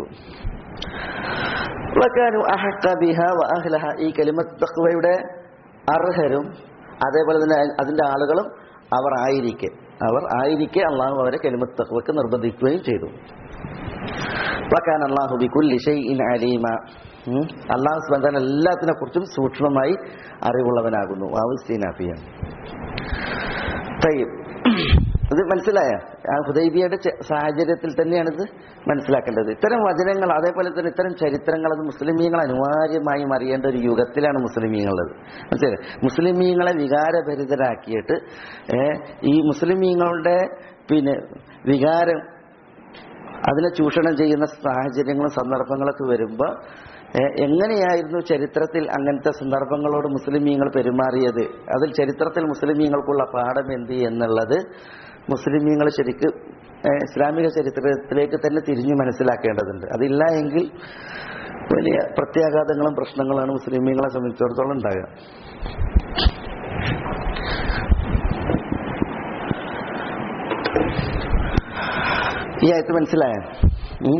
വകാനു അഹഖ ബിഹ വഅഹ്ലഹ ഈ കലിമത്ത് തഖ്വയുടെ അർഹരും അതേപോലെ തന്നെ അതിന്റെ ആളുകളും അവർ ആയിരിക്കെ അവർ ആയിരിക്കെ അള്ളാഹു അവരെ കലിമത്ത് തഖ്വക്ക് നിർബന്ധിക്കുകയും ചെയ്തു വകാന അല്ലാഹു ബികുല്ലി ഷൈഇൻ അലീമ ഉം. അള്ളാഹു സുബ്ഹാനഹു എല്ലാത്തിനെ കുറിച്ചും സൂക്ഷ്മമായി അറിവുള്ളവനാകുന്നു വാവുസ്തീനാഫിയ തയ്യം ഇത് മനസ്സിലായ ആ ഹുദൈബിയയുടെ ചെ- സാഹചര്യത്തിൽ തന്നെയാണ് ഇത് മനസ്സിലാക്കേണ്ടത് ഇത്തരം വചനങ്ങൾ അതേപോലെ തന്നെ ഇത്തരം ചരിത്രങ്ങൾ അത് മുസ്ലിമീങ്ങൾ അനിവാര്യമായും അറിയേണ്ട ഒരു യുഗത്തിലാണ് മുസ്ലിമീങ്ങളുള്ളത് മനസ്സിലായി മുസ്ലിമീങ്ങളെ വികാരഭരിതരാക്കിയിട്ട് ഏ, ഈ മുസ്ലിമീങ്ങളുടെ പിന്നെ വികാരം അതിനെ ചൂഷണം ചെയ്യുന്ന സാഹചര്യങ്ങളും സന്ദർഭങ്ങളൊക്കെ വരുമ്പോൾ ഏഹ്, എങ്ങനെയായിരുന്നു ചരിത്രത്തിൽ അങ്ങനത്തെ സന്ദർഭങ്ങളോട് മുസ്ലിമീങ്ങൾ പെരുമാറിയത് അതിൽ ചരിത്രത്തിൽ മുസ്ലിമീങ്ങൾക്കുള്ള പാഠം എന്ത് എന്നുള്ളത് മുസ്ലിമീങ്ങൾ ശരിക്ക് ഏഹ്, ഇസ്ലാമിക ചരിത്രത്തിലേക്ക് തന്നെ തിരിഞ്ഞു മനസ്സിലാക്കേണ്ടതുണ്ട് അതില്ല എങ്കിൽ വലിയ പ്രത്യാഘാതങ്ങളും പ്രശ്നങ്ങളാണ് മുസ്ലിമീങ്ങളെ സംബന്ധിച്ചിടത്തോളം ഉണ്ടാകുക ഈ ആയത്ത് മനസ്സിലായോ ഉം?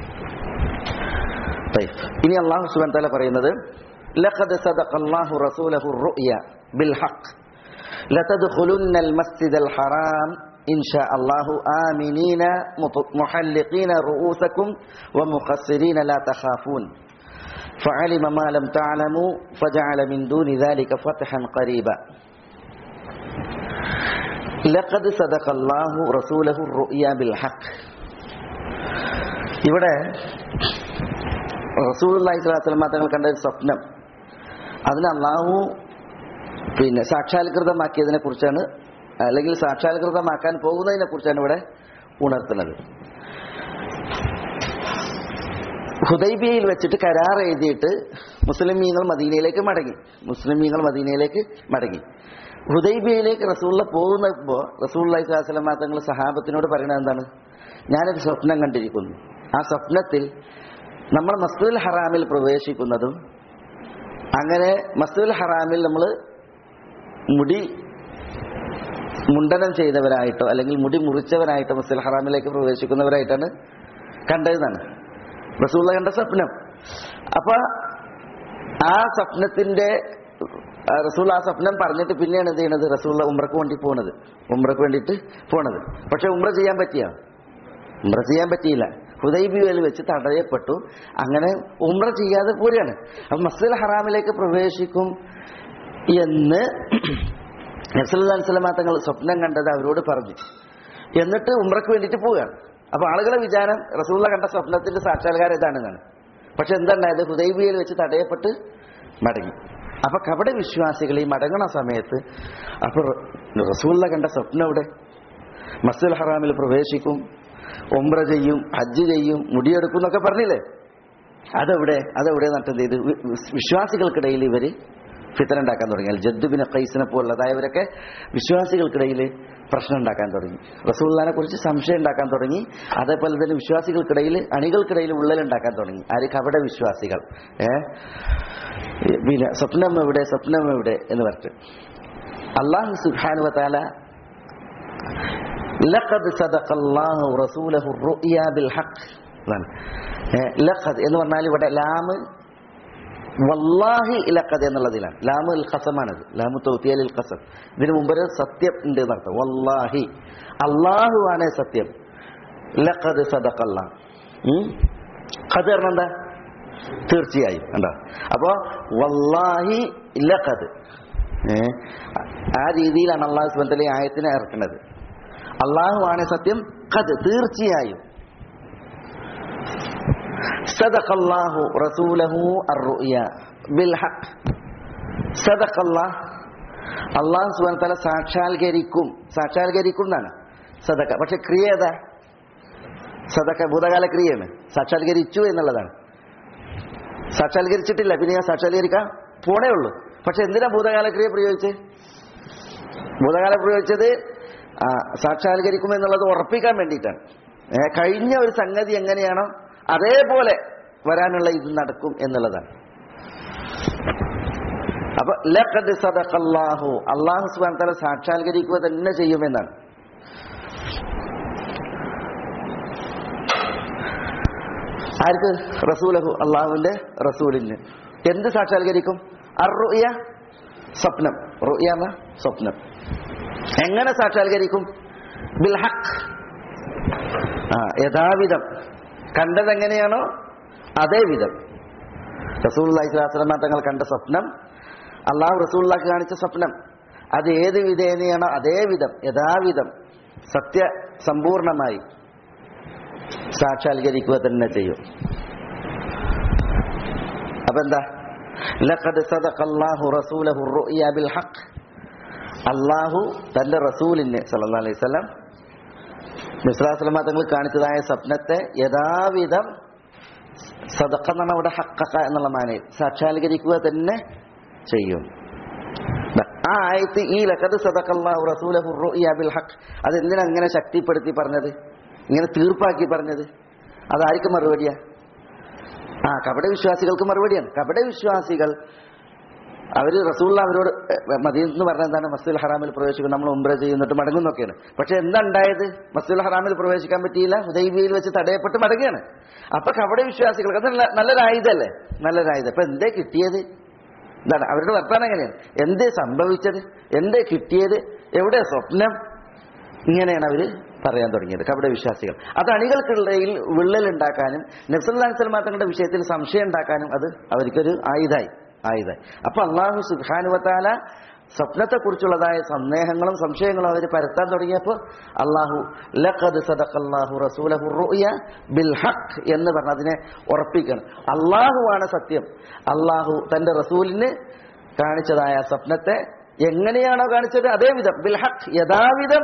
طيب. ഇനി അള്ളാഹു സുബാൻ തല പറയുന്നത് لقد صدق الله رسوله الرؤيا بالحق لتدخلن المسجد الحرام إن شاء الله آمنين مط- محلقين رؤوسكم ومقصرين لا تخافون فعلم ما لم تعلموا فجعل من دون ذلك فتحا قريبا لقد صدق الله رسوله الرؤيا بالحق ഇവിടെ റസൂലി സ്വലാസ്ലമ തങ്ങൾ കണ്ട ഒരു സ്വപ്നം അതിന് അള്ളാഹു പിന്നെ സാക്ഷാത്കൃതമാക്കിയതിനെ കുറിച്ചാണ് അല്ലെങ്കിൽ സാക്ഷാത്കൃതമാക്കാൻ പോകുന്നതിനെ കുറിച്ചാണ് ഇവിടെ ഉണർത്തുന്നത് ഹുദൈബിയയിൽ വെച്ചിട്ട് കരാർ എഴുതിയിട്ട് മുസ്ലിമീങ്ങൾ മദീനയിലേക്ക് മടങ്ങി മുസ്ലിമീങ്ങൾ മദീനയിലേക്ക് മടങ്ങി ഹുദൈബിയയിലേക്ക് റസൂള്ള പോകുന്നപ്പോൾ റസൂള്ളി സ്വലാസ്ലമ തങ്ങൾ സഹാബത്തിനോട് പറയുന്നത് എന്താണ് ഞാനൊരു സ്വപ്നം കണ്ടിരിക്കുന്നു ആ സ്വപ്നത്തിൽ നമ്മൾ മസ്ജിദുൽ ഹറാമിൽ പ്രവേശിക്കുന്നതും അങ്ങനെ മസ്ജിദുൽ ഹറാമിൽ നമ്മൾ മുടി മുണ്ടനം ചെയ്തവരായിട്ടോ അല്ലെങ്കിൽ മുടി മുറിച്ചവരായിട്ടോ മസ്ജിദ് ഹറാമിലേക്ക് പ്രവേശിക്കുന്നവരായിട്ടാണ് കണ്ടതെന്നാണ് റസൂള്ള കണ്ട സ്വപ്നം അപ്പൊ ആ സ്വപ്നത്തിന്റെ ആ റസൂൽ ആ സ്വപ്നം പറഞ്ഞിട്ട് പിന്നെയാണ് എന്ത് ചെയ്യണത് റസൂള്ള ഉമ്രക്ക് വേണ്ടി പോണത് ഉമ്രക്ക് വേണ്ടിയിട്ട് പോണത് പക്ഷെ ഉമ്ര ചെയ്യാൻ പറ്റിയോ ഉമ്ര ചെയ്യാൻ പറ്റിയില്ല ഹുദൈബിയയിൽ വെച്ച് തടയപ്പെട്ടു അങ്ങനെ ഉമ്ര ചെയ്യാതെ പോരുകയാണ് അപ്പൊ മസ്ജിദ് ഹറാമിലേക്ക് പ്രവേശിക്കും എന്ന് നബ്സല്ലാ തങ്ങൾ സ്വപ്നം കണ്ടത് അവരോട് പറഞ്ഞു എന്നിട്ട് ഉമ്രക്ക് വേണ്ടിയിട്ട് പോവുകയാണ് അപ്പൊ ആളുകളെ വിചാരം റസൂള്ള കണ്ട സ്വപ്നത്തിന്റെ സാക്ഷാത്കാരം ഇതാണെന്നാണ് പക്ഷെ എന്തുണ്ടായത് ഹുദൈബിയയിൽ വെച്ച് തടയപ്പെട്ട് മടങ്ങി അപ്പൊ കപട വിശ്വാസികൾ ഈ മടങ്ങണ സമയത്ത് അപ്പൊ റസൂള്ള കണ്ട സ്വപ്നം ഇവിടെ മസ്ജിദ് ഹറാമിൽ പ്രവേശിക്കും ഒമ്ര ചെയ്യും ഹജ്ജ് ചെയ്യും മുടിയെടുക്കും എന്നൊക്കെ പറഞ്ഞില്ലേ അതെവിടെ അതെവിടെ നട്ടത് ചെയ്ത് വി- വിശ്വാസികൾക്കിടയിൽ ഇവര് ഫിത്തന ഉണ്ടാക്കാൻ തുടങ്ങി അൽ ജദ്ദുബിന് ഖൈസിനെ പോലുള്ളതായവരൊക്കെ വിശ്വാസികൾക്കിടയിൽ പ്രശ്നം ഉണ്ടാക്കാൻ തുടങ്ങി റസൂള്ളാനെ കുറിച്ച് സംശയം ഉണ്ടാക്കാൻ തുടങ്ങി അതേപോലെ തന്നെ വിശ്വാസികൾക്കിടയിൽ അണികൾക്കിടയിൽ ഉള്ളലുണ്ടാക്കാൻ തുടങ്ങി ആര് കപട വിശ്വാസികൾ ഏ പിന്നെ സ്വപ്നം എവിടെ സ്വപ്നം എവിടെ എന്ന് പറഞ്ഞിട്ട് അള്ളാഹു സുബ്ഹാനഹു വതആല ലഖദ് സദഖല്ലാഹു റസൂലഹു റുഅ്യ ബിൽ ഹഖ് എന്നാണ് ഏ, ലഖദ് എന്ന് പറഞ്ഞാൽ ഇവിടെ ലാമ് വല്ലാഹി ലഖദ് എന്നുള്ളതിലാണ് ലാമ് അൽ ഖസമാണത് ലാമു തൗത്തിയൽ ഖസം ഇതിന് മുമ്പ് ഒരു സത്യം ഉണ്ട് എന്നർത്ഥം വല്ലാഹി അള്ളാഹു ആണ് സത്യം ലഖദ് സദഖല്ലാ ഉം? ഖദ് പറഞ്ഞാൽ എന്താ തീർച്ചയായും കണ്ടോ അപ്പോ വല്ലാഹി ലഖദ് ഏ, ആ രീതിയിലാണ് അള്ളാഹു സുബത്തലി ആയത്തിനെ ഇറക്കുന്നത് അള്ളാഹു ആണ് സത്യം ഖദ് തീർച്ചയായും صدق الله رسوله الرؤيا بالحق صدق الله അള്ളാഹു സുബാൻ തല സാക്ഷാത്കരിക്കും സാക്ഷാത്കരിക്കും എന്നാണ് സദക്ക പക്ഷെ ക്രിയ ഏതാ സദക്ക ഭൂതകാല ക്രിയയാണ് സാക്ഷാത്കരിച്ചു എന്നുള്ളതാണ് സാക്ഷാത്കരിച്ചിട്ടില്ല പിന്നെ ഞാൻ സാക്ഷാത്കരിക്കാൻ പോണേ ഉള്ളൂ പക്ഷെ എന്തിനാ ഭൂതകാല ക്രിയ പ്രയോഗിച്ച് ഭൂതകാലം പ്രയോഗിച്ചത് ആ, സാക്ഷാത്കരിക്കും എന്നുള്ളത് ഉറപ്പിക്കാൻ വേണ്ടിയിട്ടാണ് ഏ, കഴിഞ്ഞ ഒരു സംഗതി എങ്ങനെയാണോ അതേപോലെ വരാനുള്ള ഇത് നടക്കും എന്നുള്ളതാണ് അപ്പൊ ലഖദ് സദഖല്ലാഹു അള്ളാഹു സുബ്ഹാനഹു തആല സാക്ഷാത്കരിക്കുക തന്നെ ചെയ്യുമെന്നാണ് ആർക്ക് റസൂലഹു അള്ളാഹുവിന്റെ റസൂലിന് എന്ത് സാക്ഷാത്കരിക്കും അറുയ സ്വപ്നം റുയ എന്ന സ്വപ്നം എങ്ങനെ സാക്ഷാത്കരിക്കും ബിൽ ഹക്ക് ആ യഥാവിധം കണ്ടത് എങ്ങനെയാണോ അതേ വിധം റസൂള്ളി സ്വലാസ്ലമ തങ്ങൾ കണ്ട സ്വപ്നം അള്ളാഹു റസൂള്ളാക്ക് കാണിച്ച സ്വപ്നം അത് ഏത് വിധേനയാണോ അതേ വിധം യഥാവിധം സത്യ സമ്പൂർണമായി സാക്ഷാത്കരിക്കുക തന്നെ ചെയ്യും അപ്പൊ എന്താ ലഖദ് സദഖല്ലാഹു റസൂലഹു റുഅ്യ ബിൽ ഹഖ് അള്ളാഹു തന്റെ റസൂലിനെ സല്ലല്ലാഹു അലൈഹി വസല്ലം മിസ്ലാസ്ലമ തങ്ങൾ കാണിച്ചതായ സ്വപ്നത്തെ യഥാവിധം സദക്ക എന്നാണ് അവിടെ ഹക്കക്ക എന്നുള്ള മാനയിൽ സാക്ഷാത്കരിക്കുക തന്നെ ചെയ്യും ആ ആയത്ത് ഈ ലഖദ് സദഖല്ലാഹു റസൂലഹു റുഅ്യ ബിൽ ഹഖ് അതെന്തിനാ അങ്ങനെ ശക്തിപ്പെടുത്തി പറഞ്ഞത് ഇങ്ങനെ തീർപ്പാക്കി പറഞ്ഞത് അതാർക്കും മറുപടിയാ ആ കപട വിശ്വാസികൾക്ക് മറുപടിയാണ് കപട വിശ്വാസികൾ അവര് റസൂള്ള അവരോട് മദീനത്ത് എന്ന് പറഞ്ഞ എന്താണ് മസ്ജിദുൽ ഹറാമിൽ പ്രവേശിക്കും നമ്മൾ ഉംറ ചെയ്യുന്നിട്ട് മടങ്ങുന്നൊക്കെയാണ് പക്ഷെ എന്താ ഉണ്ടായത് മസ്ജിദുൽ ഹറാമിൽ പ്രവേശിക്കാൻ പറ്റിയില്ല ഹുദൈബിയയിൽ വെച്ച് തടയപ്പെട്ട് മടങ്ങുകയാണ് അപ്പൊ കപട വിശ്വാസികൾക്ക് അത് നല്ല- നല്ലൊരായുധല്ലേ നല്ലൊരായുധം അപ്പൊ എന്തേ കിട്ടിയത് എന്താണ് അവരുടെ വർത്താനം എങ്ങനെയാണ് എന്തേ സംഭവിച്ചത് എന്തേ കിട്ടിയത് എവിടെ സ്വപ്നം ഇങ്ങനെയാണ് അവര് പറയാൻ തുടങ്ങിയത് കപട വിശ്വാസികൾ അത് അണികൾക്കിടയിൽ വിള്ളലുണ്ടാക്കാനും നബ്സല്ലാ സ്വലമാ തങ്ങളുടെ വിഷയത്തിൽ സംശയം ഉണ്ടാക്കാനും അത് അവർക്കൊരു ആയുധായി ആയുധായി അപ്പൊ അള്ളാഹു സുഖാനുവത്താല സ്വപ്നത്തെക്കുറിച്ചുള്ളതായ സന്ദേഹങ്ങളും സംശയങ്ങളും അവർ പരത്താൻ തുടങ്ങിയപ്പോൾ അള്ളാഹു ലഖദ് സദഖല്ലാഹു റസൂലഹു റുഅ്യ ബിൽ ഹഖ് എന്ന് പറഞ്ഞ് അതിനെ ഉറപ്പിക്കണം അള്ളാഹുവാണ് സത്യം അള്ളാഹു തന്റെ റസൂലിന് കാണിച്ചതായ സ്വപ്നത്തെ എങ്ങനെയാണോ കാണിച്ചത് അതേ വിധം ബിൽ ഹഖ് യഥാവിധം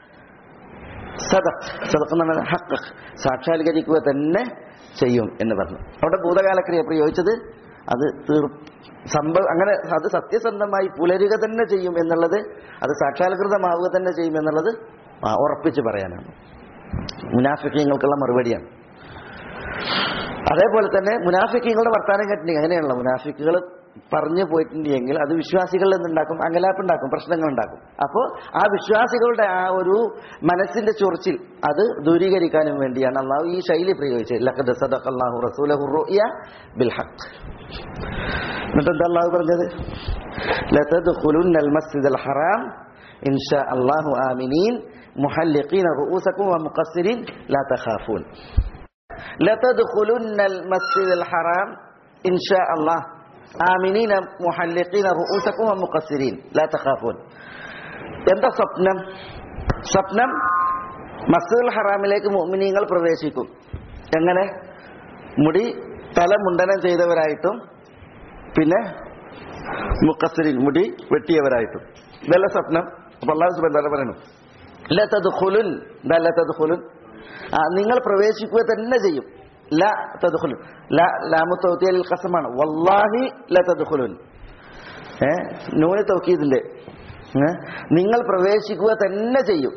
സദഖ് സദഖ് എന്ന് പറഞ്ഞാൽ ഹക്ക് സാക്ഷാത്കരിക്കുക തന്നെ ചെയ്യും എന്ന് പറഞ്ഞു അവിടെ ഭൂതകാലക്രിയ പ്രയോഗിച്ചത് അത് തീർ സംഭവം അങ്ങനെ അത് സത്യസന്ധമായി പുലരുക തന്നെ ചെയ്യും എന്നുള്ളത് അത് സാക്ഷാത്കൃതമാവുക തന്നെ ചെയ്യും എന്നുള്ളത് ആ, ഉറപ്പിച്ച് പറയാനാണ് മുനാഫിക്കങ്ങൾക്കുള്ള മറുപടിയാണ് അതേപോലെ തന്നെ മുനാഫിക്കങ്ങളുടെ വർത്താനം കേട്ടിട്ടുണ്ടെങ്കിൽ അങ്ങനെയാണല്ലോ മുനാഫിക്കുകൾ പറഞ്ഞു പോയിട്ടുണ്ടെങ്കിൽ അത് വിശ്വാസികളിൽ നിന്നുണ്ടാക്കും അങ്കലാപ്പുണ്ടാക്കും പ്രശ്നങ്ങൾ ഉണ്ടാക്കും അപ്പോൾ ആ വിശ്വാസികളുടെ ആ ഒരു മനസ്സിന്റെ ചൊറിച്ചിൽ അത് ദൂരീകരിക്കാനും വേണ്ടിയാണ് അള്ളാഹു ഈ ശൈലി പ്രയോഗിച്ചത് ലഖദ് സദഖല്ലാഹു റസൂലഹു റുഅ്യ ബിൽ ഹഖ് എന്നിട്ട് എന്താ അള്ളാഹു പറഞ്ഞത് ലതദ്ഖുലുന്നൽ മസ്ജിദൽ ഹറാം ഇൻഷാ അല്ലാഹു ആമിനീൻ മുഹല്ലിഖീന റൂസക്കും വമുഖസ്സിരീൻ ലാ തഖാഫൂൻ ലതദ്ഖുലുന്നൽ മസ്ജിദൽ ഹറാം ഇൻഷാ അല്ലാഹ് ആമിനീന മുഹല്ലിഖീന റൂസക്കും വമുഖസ്സിരീൻ ലാ തഖാഫൂൻ എന്താ സ്വപ്നം സ്വപ്നം മസ്ജിദുൽ ഹറാമിലേക്ക് മുഅ്മിനീങ്ങൾ പ്രവേശിക്കും എങ്ങനെ മുടി തല മുണ്ടനം ചെയ്തവരായിട്ടും പിന്നെ മുക്കസരിൻ മുടി വെട്ടിയവരായിട്ടും ഇതല്ല സ്വപ്നം അപ്പൊ അള്ളാഹു സുബാൻ എന്താ പറയുന്നു ലതദ്ഖുലുൻ എന്താ ലതദ്ഖുലുൻ ആ നിങ്ങൾ പ്രവേശിക്കുക തന്നെ ചെയ്യും ല തദ്ഖുലുൻ ല ലാമു തൗത്തിയൽ ഖസമാണ് വല്ലാഹി ലതദ്ഖുലുൻ ഏ നൂന് തൗക്കീദിന്റെ ഏ നിങ്ങൾ പ്രവേശിക്കുക തന്നെ ചെയ്യും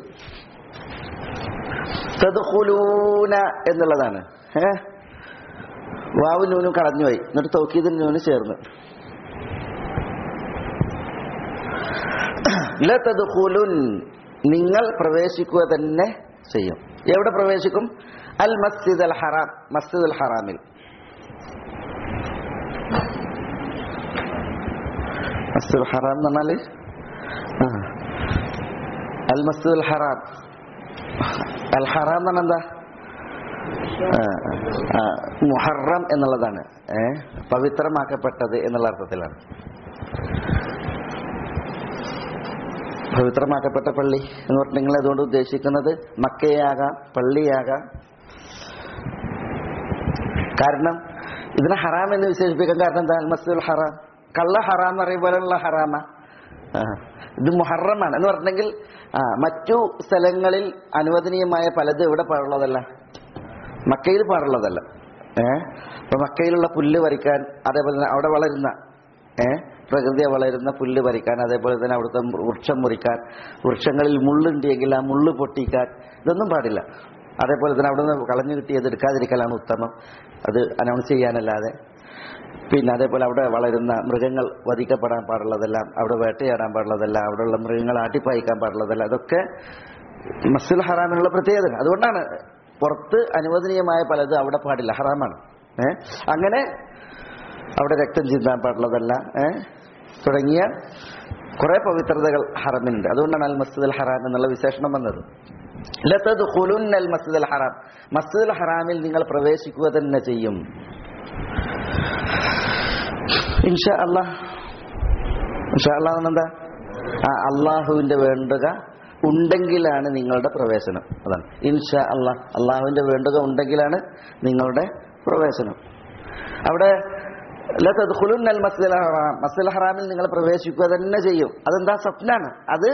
തദ്ഖുലൂന എന്നുള്ളതാണ് ഏ വാവും നൂനും കളഞ്ഞുപോയി എന്നിട്ട് തൗക്കീദിന് നൂന് ചേർന്ന് ലതദ്ഖുലുൻ നിങ്ങൾ പ്രവേശിക്കുക തന്നെ ചെയ്യും എവിടെ പ്രവേശിക്കും അൽ മസ്ജിദ് അൽ ഹറാം മസ്ജിദ് അൽ ഹറാമിൽ മസ്ജിദ് അൽ ഹറാം എന്ന് പറഞ്ഞാല് ആ. അൽ മസ്ജിദ് അൽ ഹറാം അൽ ഹറാം എന്ന് പറഞ്ഞാൽ എന്താ ആ, ആ, മുഹറം എന്നുള്ളതാണ് ഏ പവിത്രമാക്കപ്പെട്ടത് എന്നുള്ള അർത്ഥത്തിലാണ് പവിത്രമാക്കപ്പെട്ട പള്ളി എന്ന് പറഞ്ഞിട്ട് നിങ്ങൾ അതുകൊണ്ട് ഉദ്ദേശിക്കുന്നത് മക്കയാകാം പള്ളിയാകാം കാരണം ഇതിനെ ഹറാം എന്ന് വിശേഷിപ്പിക്കാൻ കാരണം എന്താ മസ്ജിദുൽ ഹറാം കള്ള ഹറാം എന്ന് പറയും പോലെയുള്ള ഹറാമ ആ, ഇത് മുഹറമാണ് എന്ന് പറഞ്ഞെങ്കിൽ ആ, മറ്റു സ്ഥലങ്ങളിൽ അനുവദനീയമായ പലതും ഇവിടെ പാടുള്ളതല്ല മക്കയിൽ പാടുള്ളതല്ല ഏ അപ്പൊ മക്കയിലുള്ള പുല്ല് പറിക്കാൻ അതേപോലെ തന്നെ അവിടെ വളരുന്ന ഏ പ്രകൃതിയെ വളരുന്ന പുല്ല് പറിക്കാൻ അതേപോലെ തന്നെ അവിടുത്തെ വൃക്ഷം മുറിക്കാൻ വൃക്ഷങ്ങളിൽ മുള്ളുണ്ടെങ്കിൽ ആ മുള്ള് പൊട്ടിക്കാൻ ഇതൊന്നും പാടില്ല അതേപോലെ തന്നെ അവിടെ നിന്ന് കളഞ്ഞു കിട്ടിയത് എടുക്കാതിരിക്കലാണ് ഉത്തമം അത് അനൗൺസ് ചെയ്യാനല്ലാതെ പിന്നെ അതേപോലെ അവിടെ വളരുന്ന മൃഗങ്ങൾ വധിക്കപ്പെടാൻ പാടുള്ളതെല്ലാം അവിടെ വേട്ടയാടാൻ പാടുള്ളതല്ല അവിടെയുള്ള മൃഗങ്ങൾ ആട്ടിപ്പായിക്കാൻ പാടുള്ളതല്ല അതൊക്കെ മസ്ജിദുൽ ഹറാമിനുള്ള പ്രത്യേകത അതുകൊണ്ടാണ് പുറത്ത് അനുവദനീയമായ പലതും അവിടെ പാടില്ല ഹറാമാണ് ഏ അങ്ങനെ അവിടെ രക്തം ചിന്താൻ പാടുള്ളതല്ല ഏ തുടങ്ങിയ കുറെ പവിത്രതകൾ ഹറമിനുണ്ട് അതുകൊണ്ടാണ് അൽ മസ്ജിദ് അൽ ഹറാം എന്നുള്ള വിശേഷണം വന്നത് ലതദ്ഖുലുൻ അൽ മസ്ജിദ് അൽ ഹറാം മസ്ജിദ് അൽ ഹറാമിൽ നിങ്ങൾ പ്രവേശിക്കുക തന്നെ ചെയ്യും ഇൻഷാ അല്ലാഹ് ഇൻഷാ അല്ലാഹ് എന്താ ആ അള്ളാഹുവിന്റെ വേണ്ടുക ഉണ്ടെങ്കിലാണ് നിങ്ങളുടെ പ്രവേശനം അതാണ് ഇൻഷാ അള്ളാഹ് അള്ളാഹുവിന്റെ വേണ്ടുക ഉണ്ടെങ്കിലാണ് നിങ്ങളുടെ പ്രവേശനം അവിടെ ലതദ്ഖുലുൻ അൽ മസ്ജിദ് അൽ ഹറാം മസ്ജിദ് അൽ ഹറാമിൽ നിങ്ങൾ പ്രവേശിക്കുക തന്നെ ചെയ്യും അതെന്താ സ്വപ്നാണ് അത്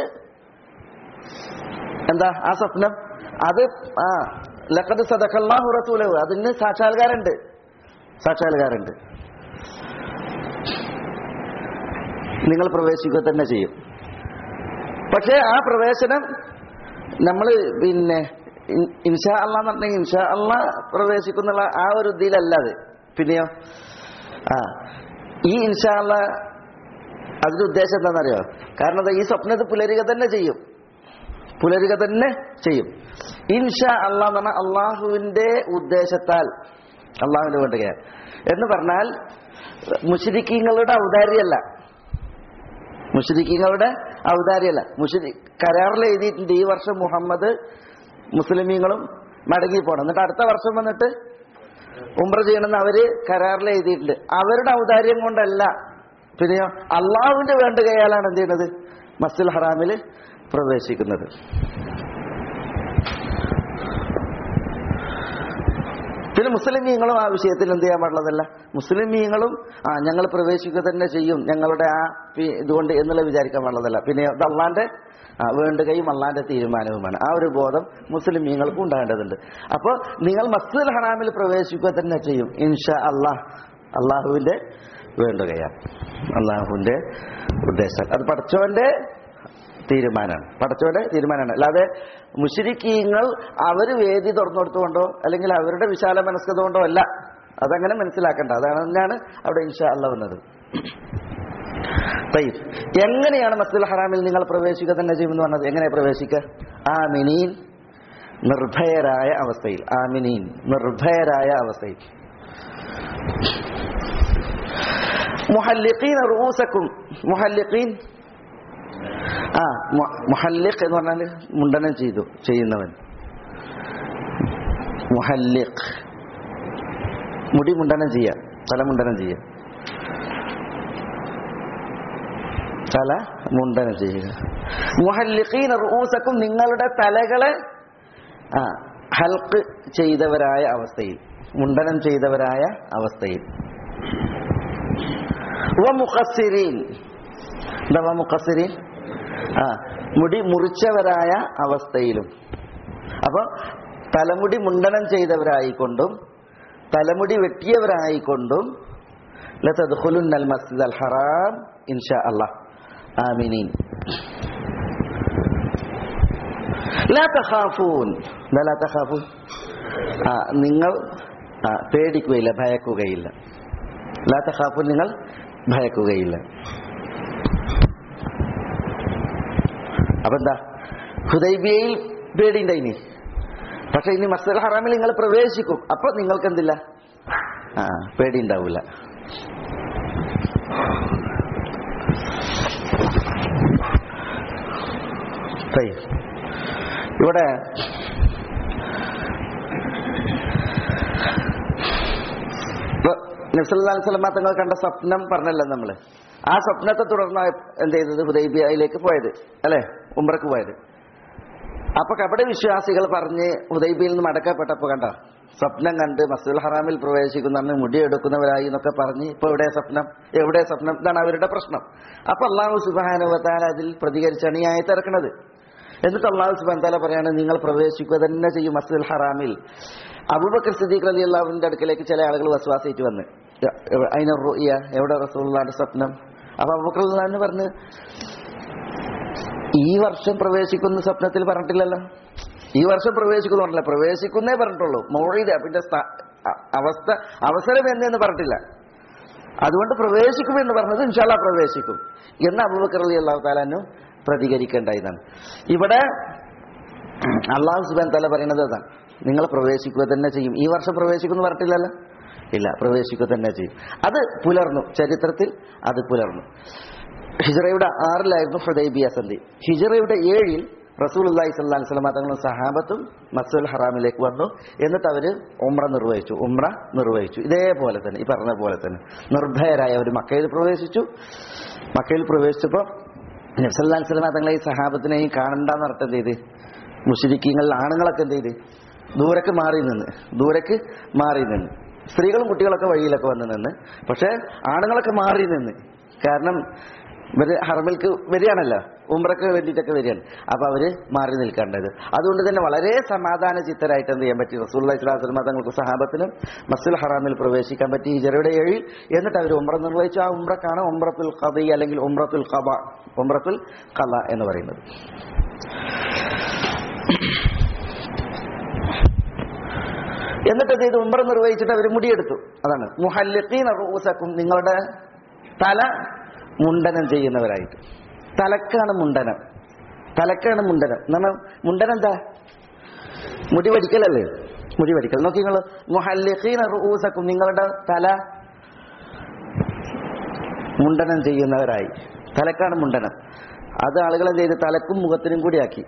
എന്താ ആ സ്വപ്നം അത് ആ ലഖദ് സദഖല്ലാഹു റസൂലഹു അതിന് സാക്ഷാത്കാരുണ്ട് സാക്ഷാത്കാരുണ്ട് നിങ്ങൾ പ്രവേശിക്കുക തന്നെ ചെയ്യും പക്ഷേ ആ പ്രവേശനം നമ്മൾ പിന്നെ ഇൻ- ഇൻഷാ അള്ളാ എന്ന് പറഞ്ഞെങ്കിൽ ഇൻഷാ അള്ളാ പ്രവേശിക്കുന്നുള്ള ആ ഒരു ഇതിലല്ല അത് പിന്നെയോ ആ ഈ ഇൻഷാ അള്ളാ അതിന്റെ ഉദ്ദേശം എന്താണെന്നറിയോ കാരണം എന്താ ഈ സ്വപ്നത്തിൽ പുലരുക തന്നെ ചെയ്യും പുലരുക തന്നെ ചെയ്യും ഇൻഷാ അള്ളാ എന്ന് പറഞ്ഞാൽ അള്ളാഹുവിന്റെ ഉദ്ദേശത്താൽ അള്ളാഹുവിന്റെ വേണ്ടുകയാണ് എന്ന് പറഞ്ഞാൽ മുഷരിക്കീങ്ങളുടെ ഔദാര്യമല്ല മുഷരിക്കീങ്ങളുടെ ഔദാര്യമല്ല മുഷരി കരാറിൽ എഴുതിയിട്ടുണ്ട് ഈ വർഷം മുഹമ്മദ് മുസ്ലിമീങ്ങളും മടങ്ങി പോകണം എന്നിട്ട് അടുത്ത വർഷം വന്നിട്ട് ഉംറ ചെയ്യണമെന്ന് അവര് കരാറിൽ എഴുതിയിട്ടുണ്ട് അവരുടെ ഔദാര്യം കൊണ്ടല്ല പിന്നെയോ അള്ളാഹുവിന്റെ വേണ്ടുകയാലാണ് എന്ത് ചെയ്യുന്നത് മസ്ജിദ് ഹറാമിൽ പ്രവേശിക്കുന്നത് പിന്നെ മുസ്ലിമീങ്ങളും ആ വിഷയത്തിൽ എന്ത് ചെയ്യാൻ പാടുള്ളതല്ല മുസ്ലിമീങ്ങളും ആ ഞങ്ങൾ പ്രവേശിക്കുക തന്നെ ചെയ്യും ഞങ്ങളുടെ ആ പി- ഇതുകൊണ്ട് എന്നുള്ള വിചാരിക്കാൻ പാടുള്ളതല്ല പിന്നെ അത് അള്ളാന്റെ ആ, വേണ്ടുകയും അള്ളാന്റെ തീരുമാനവുമാണ് ആ ഒരു ബോധം മുസ്ലിമീങ്ങൾക്കും ഉണ്ടാകേണ്ടതുണ്ട് അപ്പോൾ നിങ്ങൾ മസ്ജിദ് ഹറാമിൽ പ്രവേശിക്കുക തന്നെ ചെയ്യും ഇൻഷാ അള്ളാഹ് അള്ളാഹുവിന്റെ വേണ്ടുകയാണ് അള്ളാഹുവിന്റെ ഉദ്ദേശം അത് പഠിച്ചവന്റെ തീരുമാനമാണ് പടച്ചവന്റെ തീരുമാനമാണ് അല്ലാതെ മുഷിരിക്കീങ്ങൾ അവര് വേദി തുറന്നു കൊടുത്തുകൊണ്ടോ അല്ലെങ്കിൽ അവരുടെ വിശാല മനസ്കത കൊണ്ടോ അല്ല അതങ്ങനെ മനസ്സിലാക്കണ്ട അതാണ് തന്നെയാണ് അവിടെ ഇൻഷാ അല്ല വന്നത് തയ്യബ് എങ്ങനെയാണ് മസ്ജിദുൽ ഹറാമിൽ നിങ്ങൾ പ്രവേശിക്കുക തന്നെ ചെയ്യുമെന്ന് പറഞ്ഞത് എങ്ങനെ പ്രവേശിക്കുക ആമിനീൻ നിർഭയരായ അവസ്ഥയിൽ ആമിനീൻ നിർഭയരായ അവസ്ഥയിൽ മുഹല്ലിഖീൻ റൂസക്കും മുഹല്ലിഖീൻ ആ മു- മുഹല്ലിഖ് എന്ന് പറഞ്ഞാൽ മുണ്ടനം ചെയ്തു ചെയ്യുന്നവൻ മുഹല്ലിഖ് മുടി മുണ്ടനം ചെയ്യുക തല മുണ്ടനം ചെയ്യുക തല മുണ്ടനം ചെയ്യുക മുഹല്ലിഖീൻ റൂസക്കും നിങ്ങളുടെ തലകളെ ആ ഹൽക്ക് ചെയ്തവരായ അവസ്ഥയിൽ മുണ്ടനം ചെയ്തവരായ അവസ്ഥയിൽ മുഖസിരീൻ എന്താ മുഖസിരീൻ ആ മുടി മുറിച്ചവരായ അവസ്ഥയിലും അപ്പൊ തലമുടി മുണ്ടനം ചെയ്തവരായിക്കൊണ്ടും തലമുടി വെട്ടിയവരായിക്കൊണ്ടും ലതദ്ഖുലുന്നൽ മസ്ജിദ് അൽ ഹറാം ഇൻഷാ അല്ലാഹ് ആമിനീൻ ലാ തഖാഫൂൻ എന്താ ലാ തഖാഫൂൻ ആ നിങ്ങൾ ആ, പേടിക്കുകയില്ല ഭയക്കുകയില്ല ലാ തഖാഫൂൻ നിങ്ങൾ ഭയക്കുകയില്ല അപ്പൊ എന്താ ഹുദൈബിയയിൽ പേടിയുണ്ടായിനി പക്ഷെ ഇനി മസ്ജിദ് ഹറാമിൽ നിങ്ങൾ പ്രവേശിക്കും അപ്പൊ നിങ്ങൾക്ക് എന്തില്ല ആ പേടിയുണ്ടാവില്ല طيب. ഇവിടെ നബ്സല്ലാസ്ലമ തങ്ങൾ കണ്ട സ്വപ്നം പറഞ്ഞല്ലോ നമ്മള് ആ സ്വപ്നത്തെ തുടർന്ന് എന്ത് ചെയ്തത് ഹുദൈബിയയിലേക്ക് പോയത് അല്ലെ ഉംറക്ക് പോയത് അപ്പൊ കപട വിശ്വാസികൾ പറഞ്ഞ് ഹുദൈബിയിൽ നിന്ന് മടക്കപ്പെട്ടപ്പോ കണ്ട സ്വപ്നം കണ്ട് മസ്ജിദുൽ ഹറാമിൽ പ്രവേശിക്കുന്ന മുടിയെടുക്കുന്നവരായി എന്നൊക്കെ പറഞ്ഞ് ഇപ്പൊ എവിടെ സ്വപ്നം എവിടെ സ്വപ്നം ഇതാണ് അവരുടെ പ്രശ്നം അപ്പൊ അള്ളാഹു സുബാനുവത്താൽ അതിൽ പ്രതികരിച്ചാണ് ഈ ആയത്ത് ഇറക്കുന്നത് എന്നിട്ട് അള്ളാഹു സുബാൻ താല പറയാണ് നിങ്ങൾ പ്രവേശിക്കുക തന്നെ ചെയ്യും മസ്ജിദുൽ ഹറാമിൽ അബൂബക്കർ സിദ്ദീഖ് അലി അള്ളാഹുവിന്റെ അടുക്കലേക്ക് ചില ആളുകൾ വസ്വാസിയിട്ട് വന്ന് അതിന് റുഇയ എവിടെ റസൂലുള്ളാന്റെ സ്വപ്നം അപ്പൊ അബൂബക്കർ എന്ന് പറഞ്ഞ് ഈ വർഷം പ്രവേശിക്കുന്ന സ്വപ്നത്തിൽ പറഞ്ഞിട്ടില്ലല്ലോ ഈ വർഷം പ്രവേശിക്കുന്നു പറഞ്ഞില്ല പ്രവേശിക്കുന്നേ പറഞ്ഞിട്ടുള്ളൂ മൗഴിത പിന്നെ സ്ഥ- അ- അവസ്ഥ അവസരം എന്നെന്ന് പറഞ്ഞിട്ടില്ല അതുകൊണ്ട് പ്രവേശിക്കുമെന്ന് പറഞ്ഞത് ഇൻഷാല്ല പ്രവേശിക്കും എന്ന് അബൂബക്കർ അലി അള്ളാഹു താലാനു പ്രതികരിക്കേണ്ടതാണ് ഇവിടെ അള്ളാഹു സുബാൻ തല പറയുന്നത് അതാണ് നിങ്ങൾ പ്രവേശിക്കുക തന്നെ ചെയ്യും ഈ വർഷം പ്രവേശിക്കുമെന്ന് പറഞ്ഞിട്ടില്ലല്ലോ ഇല്ല പ്രവേശിക്കുക തന്നെ ചെയ്യും അത് പുലർന്നു ചരിത്രത്തിൽ അത് പുലർന്നു ഹിജറയുടെ ആറിലായിരുന്നു ഹുദൈബിയ സന്ധി ഹിജറയുടെ ഏഴിൽ റസൂൽ അള്ളാഹി സ്വല്ലാ സ്വലമ തങ്ങളും സഹാബത്തും മസ്സുൽ ഹറാമിലേക്ക് വന്നു എന്നിട്ട് അവര് ഉമ്ര നിർവഹിച്ചു ഉമ്ര നിർവഹിച്ചു ഇതേപോലെ തന്നെ ഈ പറഞ്ഞ പോലെ തന്നെ നിർഭയരായ അവർ മക്കയിൽ പ്രവേശിച്ചു മക്കയിൽ പ്രവേശിച്ചപ്പോൾ നബ്സല്ലാ സ്വലമ തങ്ങളെ ഈ സഹാബത്തിനെയും കാണണ്ടെന്ന് പറഞ്ഞിട്ട് എന്ത് ചെയ്ത് മുഷിരിക്കങ്ങളിൽ ആണുങ്ങളൊക്കെ എന്ത് ചെയ്ത് ദൂരക്ക് മാറി നിന്ന് ദൂരക്ക് മാറി നിന്ന് സ്ത്രീകളും കുട്ടികളൊക്കെ വഴിയിലൊക്കെ വന്ന് നിന്ന് പക്ഷെ ആണുങ്ങളൊക്കെ മാറി നിന്ന് കാരണം ഇവര് ഹർമിൽക്ക് വരികയാണല്ലോ ഉംറക്ക് വേണ്ടിയിട്ടൊക്കെ വരികയാണ് അപ്പൊ അവര് മാറി നിൽക്കേണ്ടത് അതുകൊണ്ട് തന്നെ വളരെ സമാധാന ചിത്തരായിട്ട് എന്ത് ചെയ്യാൻ പറ്റി റസൂൽ ഇസ്ലാസ്ലമ തങ്ങൾക്ക് സഹാബത്തിനും മസ്ജിദ് ഹറാമിൽ പ്രവേശിക്കാൻ പറ്റി ഹിജറയുടെ ഏഴിൽ എന്നിട്ട് അവർ ഉംറ നിർവഹിച്ചു ആ ഉംറക്കാണ് ഉംറത്തുൽ ഖദി അല്ലെങ്കിൽ ഉംറത്തുൽ ഖബ ഉംറത്തുൽ ഖല എന്ന് പറയുന്നത് എന്നിട്ട് എന്ത് ചെയ്തു ഉംറ നിർവഹിച്ചിട്ട് അവർ മുടിയെടുത്തു അതാണ് മുഹല്ലിഖീൻ റൂസക്കും നിങ്ങളുടെ തല മുണ്ടനം ചെയ്യുന്നവരായിട്ട് തലക്കാണ് മുണ്ടനം തലക്കാണ് മുണ്ടനം നമ്മൾ മുണ്ടനം എന്താ മുടി വടിക്കലല്ലേ മുടി വടിക്കൽ നോക്കി നിങ്ങൾ മുഹല്ലിഖീൻ റൂസക്കും നിങ്ങളുടെ തല മുണ്ടനം ചെയ്യുന്നവരായി തലക്കാണ് മുണ്ടനം അത് ആളുകൾ എന്ത് ചെയ്ത് തലക്കും മുഖത്തിനും കൂടി ആക്കി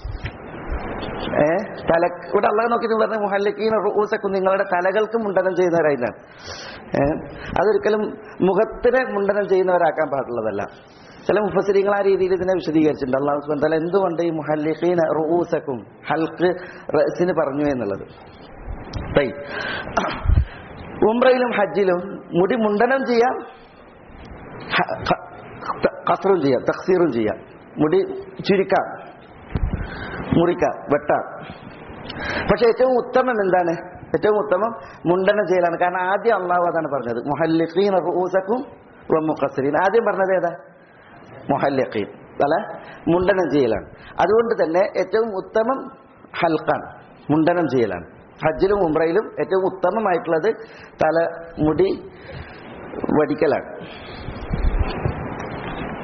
ഏ തല ഇവിടെ അള്ളാഹ് നോക്കിയിട്ട് പറഞ്ഞ മുഹല്ലക്കീൻ റൂസക്കും നിങ്ങളുടെ തലകൾക്ക് മുണ്ടനം ചെയ്യുന്നവരായിട്ടാണ് ഏ അതൊരിക്കലും മുഖത്തിനെ മുണ്ടനം ചെയ്യുന്നവരാക്കാൻ പാടുള്ളതല്ല ചില മുഫസിരിങ്ങൾ ആ രീതിയിൽ ഇതിനെ വിശദീകരിച്ചിട്ടുണ്ട് അള്ളാഹു സുബ്ഹാനഹു വ തആല എന്തുകൊണ്ട് ഈ മുഹല്ലിഖീന റൂസക്കും ഹൽക്ക് റസിന് പറഞ്ഞു എന്നുള്ളത് തൈ ഉംറയിലും ഹജ്ജിലും മുടി മുണ്ടനം ചെയ്യാം ഹ- ഖ- ത- ഖസ്റും ചെയ്യാം തഖ്സീറും ചെയ്യാം മുടി ചുരുക്കാം മുറിക്കാം വെട്ടാം പക്ഷെ ഏറ്റവും ഉത്തമം എന്താണ് ഏറ്റവും ഉത്തമം മുണ്ടനം ചെയ്യലാണ് കാരണം ആദ്യം അള്ളാഹു അതാണ് പറഞ്ഞത് മുഹല്ലിഖീൻ റൂസക്കും മുഖസരീൻ ആദ്യം പറഞ്ഞത് ഏതാ മുഹല്ലിഖീൻ അല്ല മുണ്ടനം ചെയ്യലാണ് അതുകൊണ്ട് തന്നെ ഏറ്റവും ഉത്തമം ഹൽക്കാണ് മുണ്ടനം ചെയ്യലാണ് ഹജ്ജിലും ഉംറയിലും ഏറ്റവും ഉത്തമമായിട്ടുള്ളത് തല മുടി വടിക്കലാണ്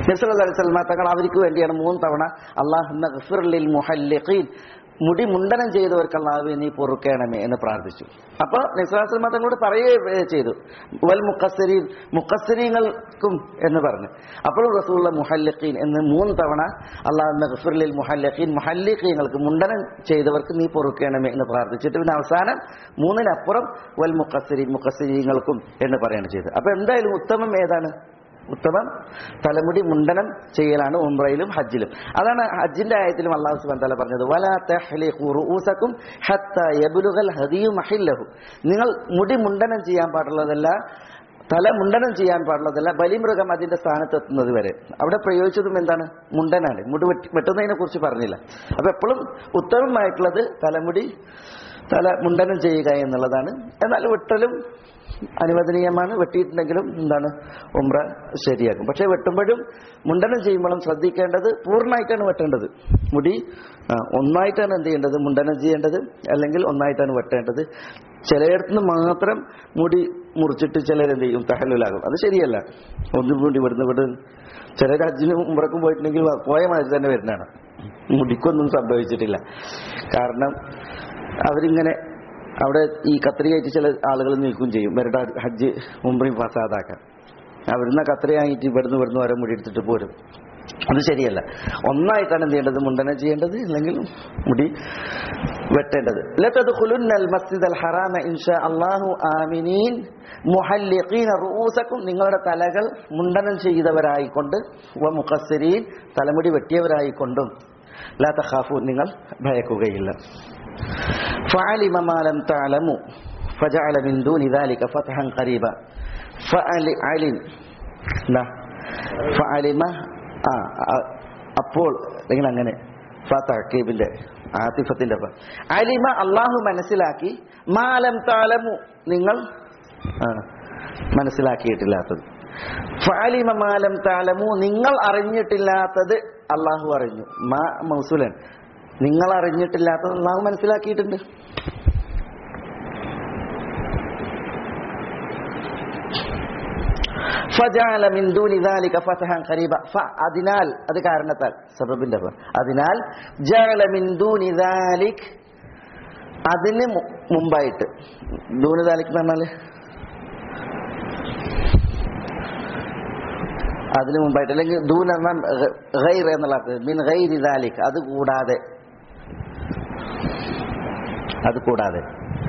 നബ്സല്ലാ അലൈഹി സ്വലമ തങ്ങൾ അവർക്ക് വേണ്ടിയാണ് മൂന്ന് തവണ അള്ളാഹുലിൽ മുഹല്ലിഖീൻ മുടി മുണ്ടനം ചെയ്തവർക്ക് അള്ളാഹു നീ പൊറുക്കണമേ എന്ന് പ്രാർത്ഥിച്ചു അപ്പൊ നിസ്ലാസ്ലമ തങ്ങളോട് പറയുകയും ചെയ്തു വൽ മുക്കസരീൻ മുക്കസരീങ്ങൾക്കും എന്ന് പറഞ്ഞു അപ്പോഴും റസൂള്ള മുഹല്ലിഖീൻ എന്ന് മൂന്ന് തവണ അള്ളാഹു ഗഫിറിൽ മുഹല്ലിഖീൻ മുഹല്ലിഖീങ്ങൾക്ക് മുണ്ടനം ചെയ്തവർക്ക് നീ പൊറുക്കണമേ എന്ന് പ്രാർത്ഥിച്ചിട്ട് പിന്നെ അവസാനം മൂന്നിനപ്പുറം വൽ മുക്കസരീൻ മുക്കസരീങ്ങൾക്കും എന്ന് പറയുകയാണ് ചെയ്തത് അപ്പൊ എന്തായാലും ഉത്തമം ഏതാണ് ഉത്തമം തലമുടി മുണ്ടനം ചെയ്യലാണ് ഉംറയിലും ഹജ്ജിലും അതാണ് ഹജ്ജിന്റെ ആയത്തിലും അള്ളാഹു സുബാൻ തല പറഞ്ഞത് വലാ തഹ്ലിഖു റൂസക്കും ഹത്താ യബ്ലുഗൽ ഹദിയു മഹില്ലഹു നിങ്ങൾ മുടി മുണ്ടനം ചെയ്യാൻ പാടുള്ളതല്ല തല മുണ്ടനം ചെയ്യാൻ പാടുള്ളതല്ല ബലിമൃഗം അതിന്റെ സ്ഥാനത്ത് എത്തുന്നത് വരെ അവിടെ പ്രയോഗിച്ചതും എന്താണ് മുണ്ടനാണ് മുടി വെട്ടി- വെട്ടുന്നതിനെ കുറിച്ച് പറഞ്ഞില്ല അപ്പൊ എപ്പോഴും ഉത്തമമായിട്ടുള്ളത് തലമുടി തല മുണ്ടനം ചെയ്യുക എന്നുള്ളതാണ് എന്നാൽ വെട്ടലും അനുവദനീയമാണ് വെട്ടിയിട്ടുണ്ടെങ്കിലും എന്താണ് ഉംറ ശരിയാക്കും പക്ഷെ വെട്ടുമ്പോഴും മുണ്ടനം ചെയ്യുമ്പോഴും ശ്രദ്ധിക്കേണ്ടത് പൂർണ്ണമായിട്ടാണ് വെട്ടേണ്ടത് മുടി ആ, ഒന്നായിട്ടാണ് എന്ത് ചെയ്യേണ്ടത് മുണ്ടനം ചെയ്യേണ്ടത് അല്ലെങ്കിൽ ഒന്നായിട്ടാണ് വെട്ടേണ്ടത് ചിലയിടത്ത് നിന്ന് മാത്രം മുടി മുറിച്ചിട്ട് ചിലരെന്ത് ചെയ്യും തഹലുലാകും അത് ശരിയല്ല ഒന്നും കൂടി ഇവിടുന്ന് ഇവിടെ ചിലർ അജ്ജിനും ഉമ്രക്കും പോയിട്ടുണ്ടെങ്കിൽ പോയ മാതിരി തന്നെ വരുന്നതാണ് മുടിക്കൊന്നും സംഭവിച്ചിട്ടില്ല കാരണം അവരിങ്ങനെ അവിടെ ഈ കത്രികയായിട്ട് ചില ആളുകൾ നിൽക്കുകയും ചെയ്യും ഇവരുടെ ഹജ്ജ് മുമ്പ് ഫസാദാക്കാൻ അവിടുന്ന് കത്രികയായിട്ട് ഇവിടുന്ന് ഇവിടുന്ന് ഓരോ മുടി എടുത്തിട്ട് പോരും അത് ശരിയല്ല ഒന്നായിട്ടാണ് എന്ത് ചെയ്യേണ്ടത് മുണ്ടനം ചെയ്യേണ്ടത് അല്ലെങ്കിൽ മുടി വെട്ടേണ്ടത് ലതദ്ഖുലുന്നൽ മസ്ജിദൽ ഹറാമ ഇൻഷാ അല്ലാഹു ആമിനീൻ മുഹല്ലിഖീന റൂസക്കും നിങ്ങളുടെ തലകൾ മുണ്ടനം ചെയ്തവരായിക്കൊണ്ട് വ മുഖസ്സിരീൻ തലമുടി വെട്ടിയവരായിക്കൊണ്ടും ലാ തഖാഫു നിങ്ങൾ ഭയക്കുകയില്ല فعلم ما لم تعلموا فجعل من دون ذلك فتحا قريبا فعلم لا فعلم ആ ആ, അപ്പോൾ അല്ലെങ്കിൽ അങ്ങനെ ഫീബിന്റെ ആതിഫത്തിന്റെ ഫ. അലിമ അള്ളാഹു മനസ്സിലാക്കി മാലം താലമു നിങ്ങൾ ആ, മനസ്സിലാക്കിയിട്ടില്ലാത്തത് ഫാലിമ മാലം താലമു നിങ്ങൾ അറിഞ്ഞിട്ടില്ലാത്തത് അള്ളാഹു അറിഞ്ഞു മാ മൗസുലൻ നിങ്ങൾ അറിഞ്ഞിട്ടില്ലാത്തത് അള്ളാഹു മനസ്സിലാക്കിയിട്ടുണ്ട് ഫജഅല മിൻ ദൂനി ദാലിക ഫതഹൻ ഖരീബ ഫ അതിനാൽ അത് കാരണത്താൽ സബബിന്റെ ഫ. അതിനാൽ ജഅല മിൻ ദൂനി ദാലിക് അതിന് മു- മുമ്പായിട്ട് ദൂനി ദാലിക് എന്ന് പറഞ്ഞാല് അതിന് മുമ്പായിട്ട് അല്ലെങ്കിൽ ദൂൻ എന്നാൽ ഗൈർ എന്നുള്ള അർത്ഥം മിൻ ഗൈരി ദാലിക് അത് കൂടാതെ അത് കൂടാതെ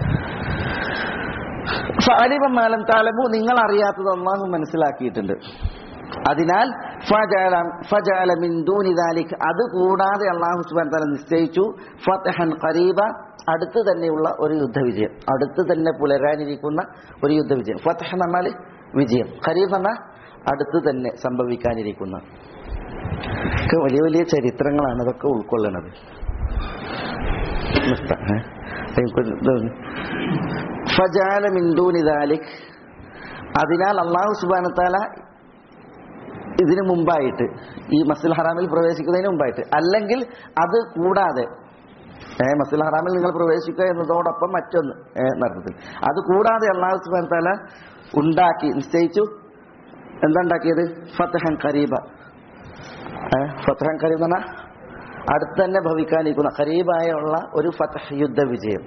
ഫാലിമാലം താലമു നിങ്ങൾ അറിയാത്തത് അള്ളാഹു മനസ്സിലാക്കിയിട്ടുണ്ട് അതിനാൽ ഫജഅല- ഫജഅല മിൻ ദൂനി ദാലിക് അത് കൂടാതെ അള്ളാഹു സുബ്ഹാനഹു തആല നിശ്ചയിച്ചു ഫതഹൻ ഖരീബ അടുത്ത് തന്നെയുള്ള ഒരു യുദ്ധവിജയം അടുത്ത് തന്നെ പുലരാനിരിക്കുന്ന ഒരു യുദ്ധവിജയം ഫതഹ് എന്ന് പറഞ്ഞാൽ വിജയം ഖരീബ് എന്നാൽ അടുത്ത് തന്നെ സംഭവിക്കാനിരിക്കുന്ന ഒക്കെ വലിയ വലിയ ചരിത്രങ്ങളാണ് അതൊക്കെ ഉൾക്കൊള്ളുന്നത് നിർത്താം, ഏ? എനിക്കൊരു ഇത് തോന്നി. ഫജാല മിന്ദൂനി ദാലിക് അതിനാൽ അള്ളാഹു സുബാനത്താല ഇതിനു മുമ്പായിട്ട് ഈ മസ്ജിദ് ഹറാമിൽ പ്രവേശിക്കുന്നതിന് മുമ്പായിട്ട് അല്ലെങ്കിൽ അത് കൂടാതെ ഏ മസ്ജിദ് ഹറാമിൽ നിങ്ങൾ പ്രവേശിക്കുക എന്നതോടൊപ്പം മറ്റൊന്ന് ഏ നടത്തത്തിൽ അത് കൂടാതെ അള്ളാഹു സുബാനത്താല ഉണ്ടാക്കി നിശ്ചയിച്ചു എന്താ ഉണ്ടാക്കിയത് ഫത്തഹൻ ഖരീബ ഏ ഫത്തഹൻ ഖരീബ് എന്ന് പറഞ്ഞാൽ അടുത്ത് തന്നെ ഭവിക്കാനിരിക്കുന്ന ഖരീബായുള്ള ഒരു ഫത്തഹ് യുദ്ധ വിജയം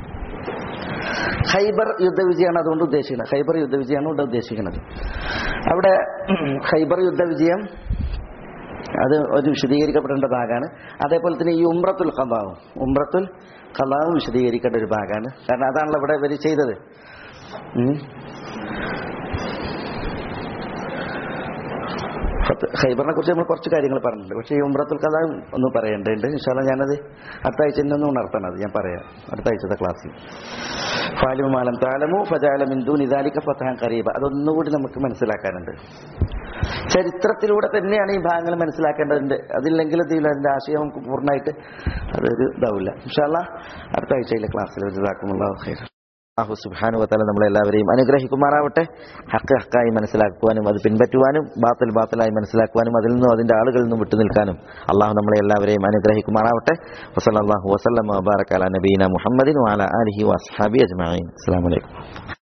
ഖൈബർ യുദ്ധവിജയമാണ് അതുകൊണ്ട് ഉദ്ദേശിക്കുന്നത് ഖൈബർ യുദ്ധവിജയമാണ് ഇവിടെ ഉദ്ദേശിക്കുന്നത് അവിടെ ഖൈബർ യുദ്ധവിജയം അത് ഒരു വിശദീകരിക്കപ്പെടേണ്ട ഭാഗമാണ് അതേപോലെ തന്നെ ഈ ഉംറത്തുൽ ഖലാവും ഉംറത്തുൽ ഖലാവും വിശദീകരിക്കേണ്ട ഒരു ഭാഗമാണ് കാരണം അതാണല്ലോ ഇവിടെ ഇവർ ചെയ്തത് ഉം. ഫത്ത്- ഖൈബറിനെ കുറിച്ച് നമ്മൾ കുറച്ച് കാര്യങ്ങൾ പറഞ്ഞിട്ടുണ്ട് പക്ഷേ ഈ ഉംറത്തുൽ കലാം ഒന്ന് പറയേണ്ടതുണ്ട് ഇൻഷാല്ല ഞാനത് അടുത്ത ആഴ്ച തന്നെ ഒന്ന് ഉണർത്തണം അത് ഞാൻ പറയാം അടുത്ത ആഴ്ചത്തെ ക്ലാസ്സിൽ ഫാലിമു മാലം താലമു ഫജാല മിന്ദു നിദാലിക ഫതഹാൻ ഖരീബ അതൊന്നുകൂടി നമുക്ക് മനസ്സിലാക്കാനുണ്ട് ചരിത്രത്തിലൂടെ തന്നെയാണ് ഈ ഭാഗങ്ങൾ മനസ്സിലാക്കേണ്ടതുണ്ട് അതില്ലെങ്കിൽ ഇതിൽ അതിന്റെ ആശയം നമുക്ക് പൂർണ്ണമായിട്ട് അതൊരു ഇതാവില്ല ഇൻഷാല്ല അടുത്ത ആഴ്ചയിലെ ക്ലാസ്സിൽ ഒരു ഇതാക്കുമുള്ള ഖൈർ അള്ളാഹു സുബ്ഹാനഹു വതആല നമ്മളെല്ലാവരെയും അനുഗ്രഹിക്കുമാറാവട്ടെ ഹക്ക് ഹക്കായി മനസ്സിലാക്കുവാനും അത് പിൻപറ്റുവാനും ബാത്തിൽ ബാത്തിലായി മനസ്സിലാക്കുവാനും അതിൽ നിന്നും അതിന്റെ ആളുകളിൽ നിന്നും വിട്ടുനിൽക്കാനും അള്ളാഹു നമ്മളെ എല്ലാവരെയും അനുഗ്രഹിക്കുമാറാവട്ടെ വസല്ലല്ലാഹു വസല്ലമ വബാറക അലാ നബീന മുഹമ്മദിൻ വഅലാ ആലിഹി വഅസ്ഹാബി അജ്മഈൻ അസ്സലാമു അലൈക്കും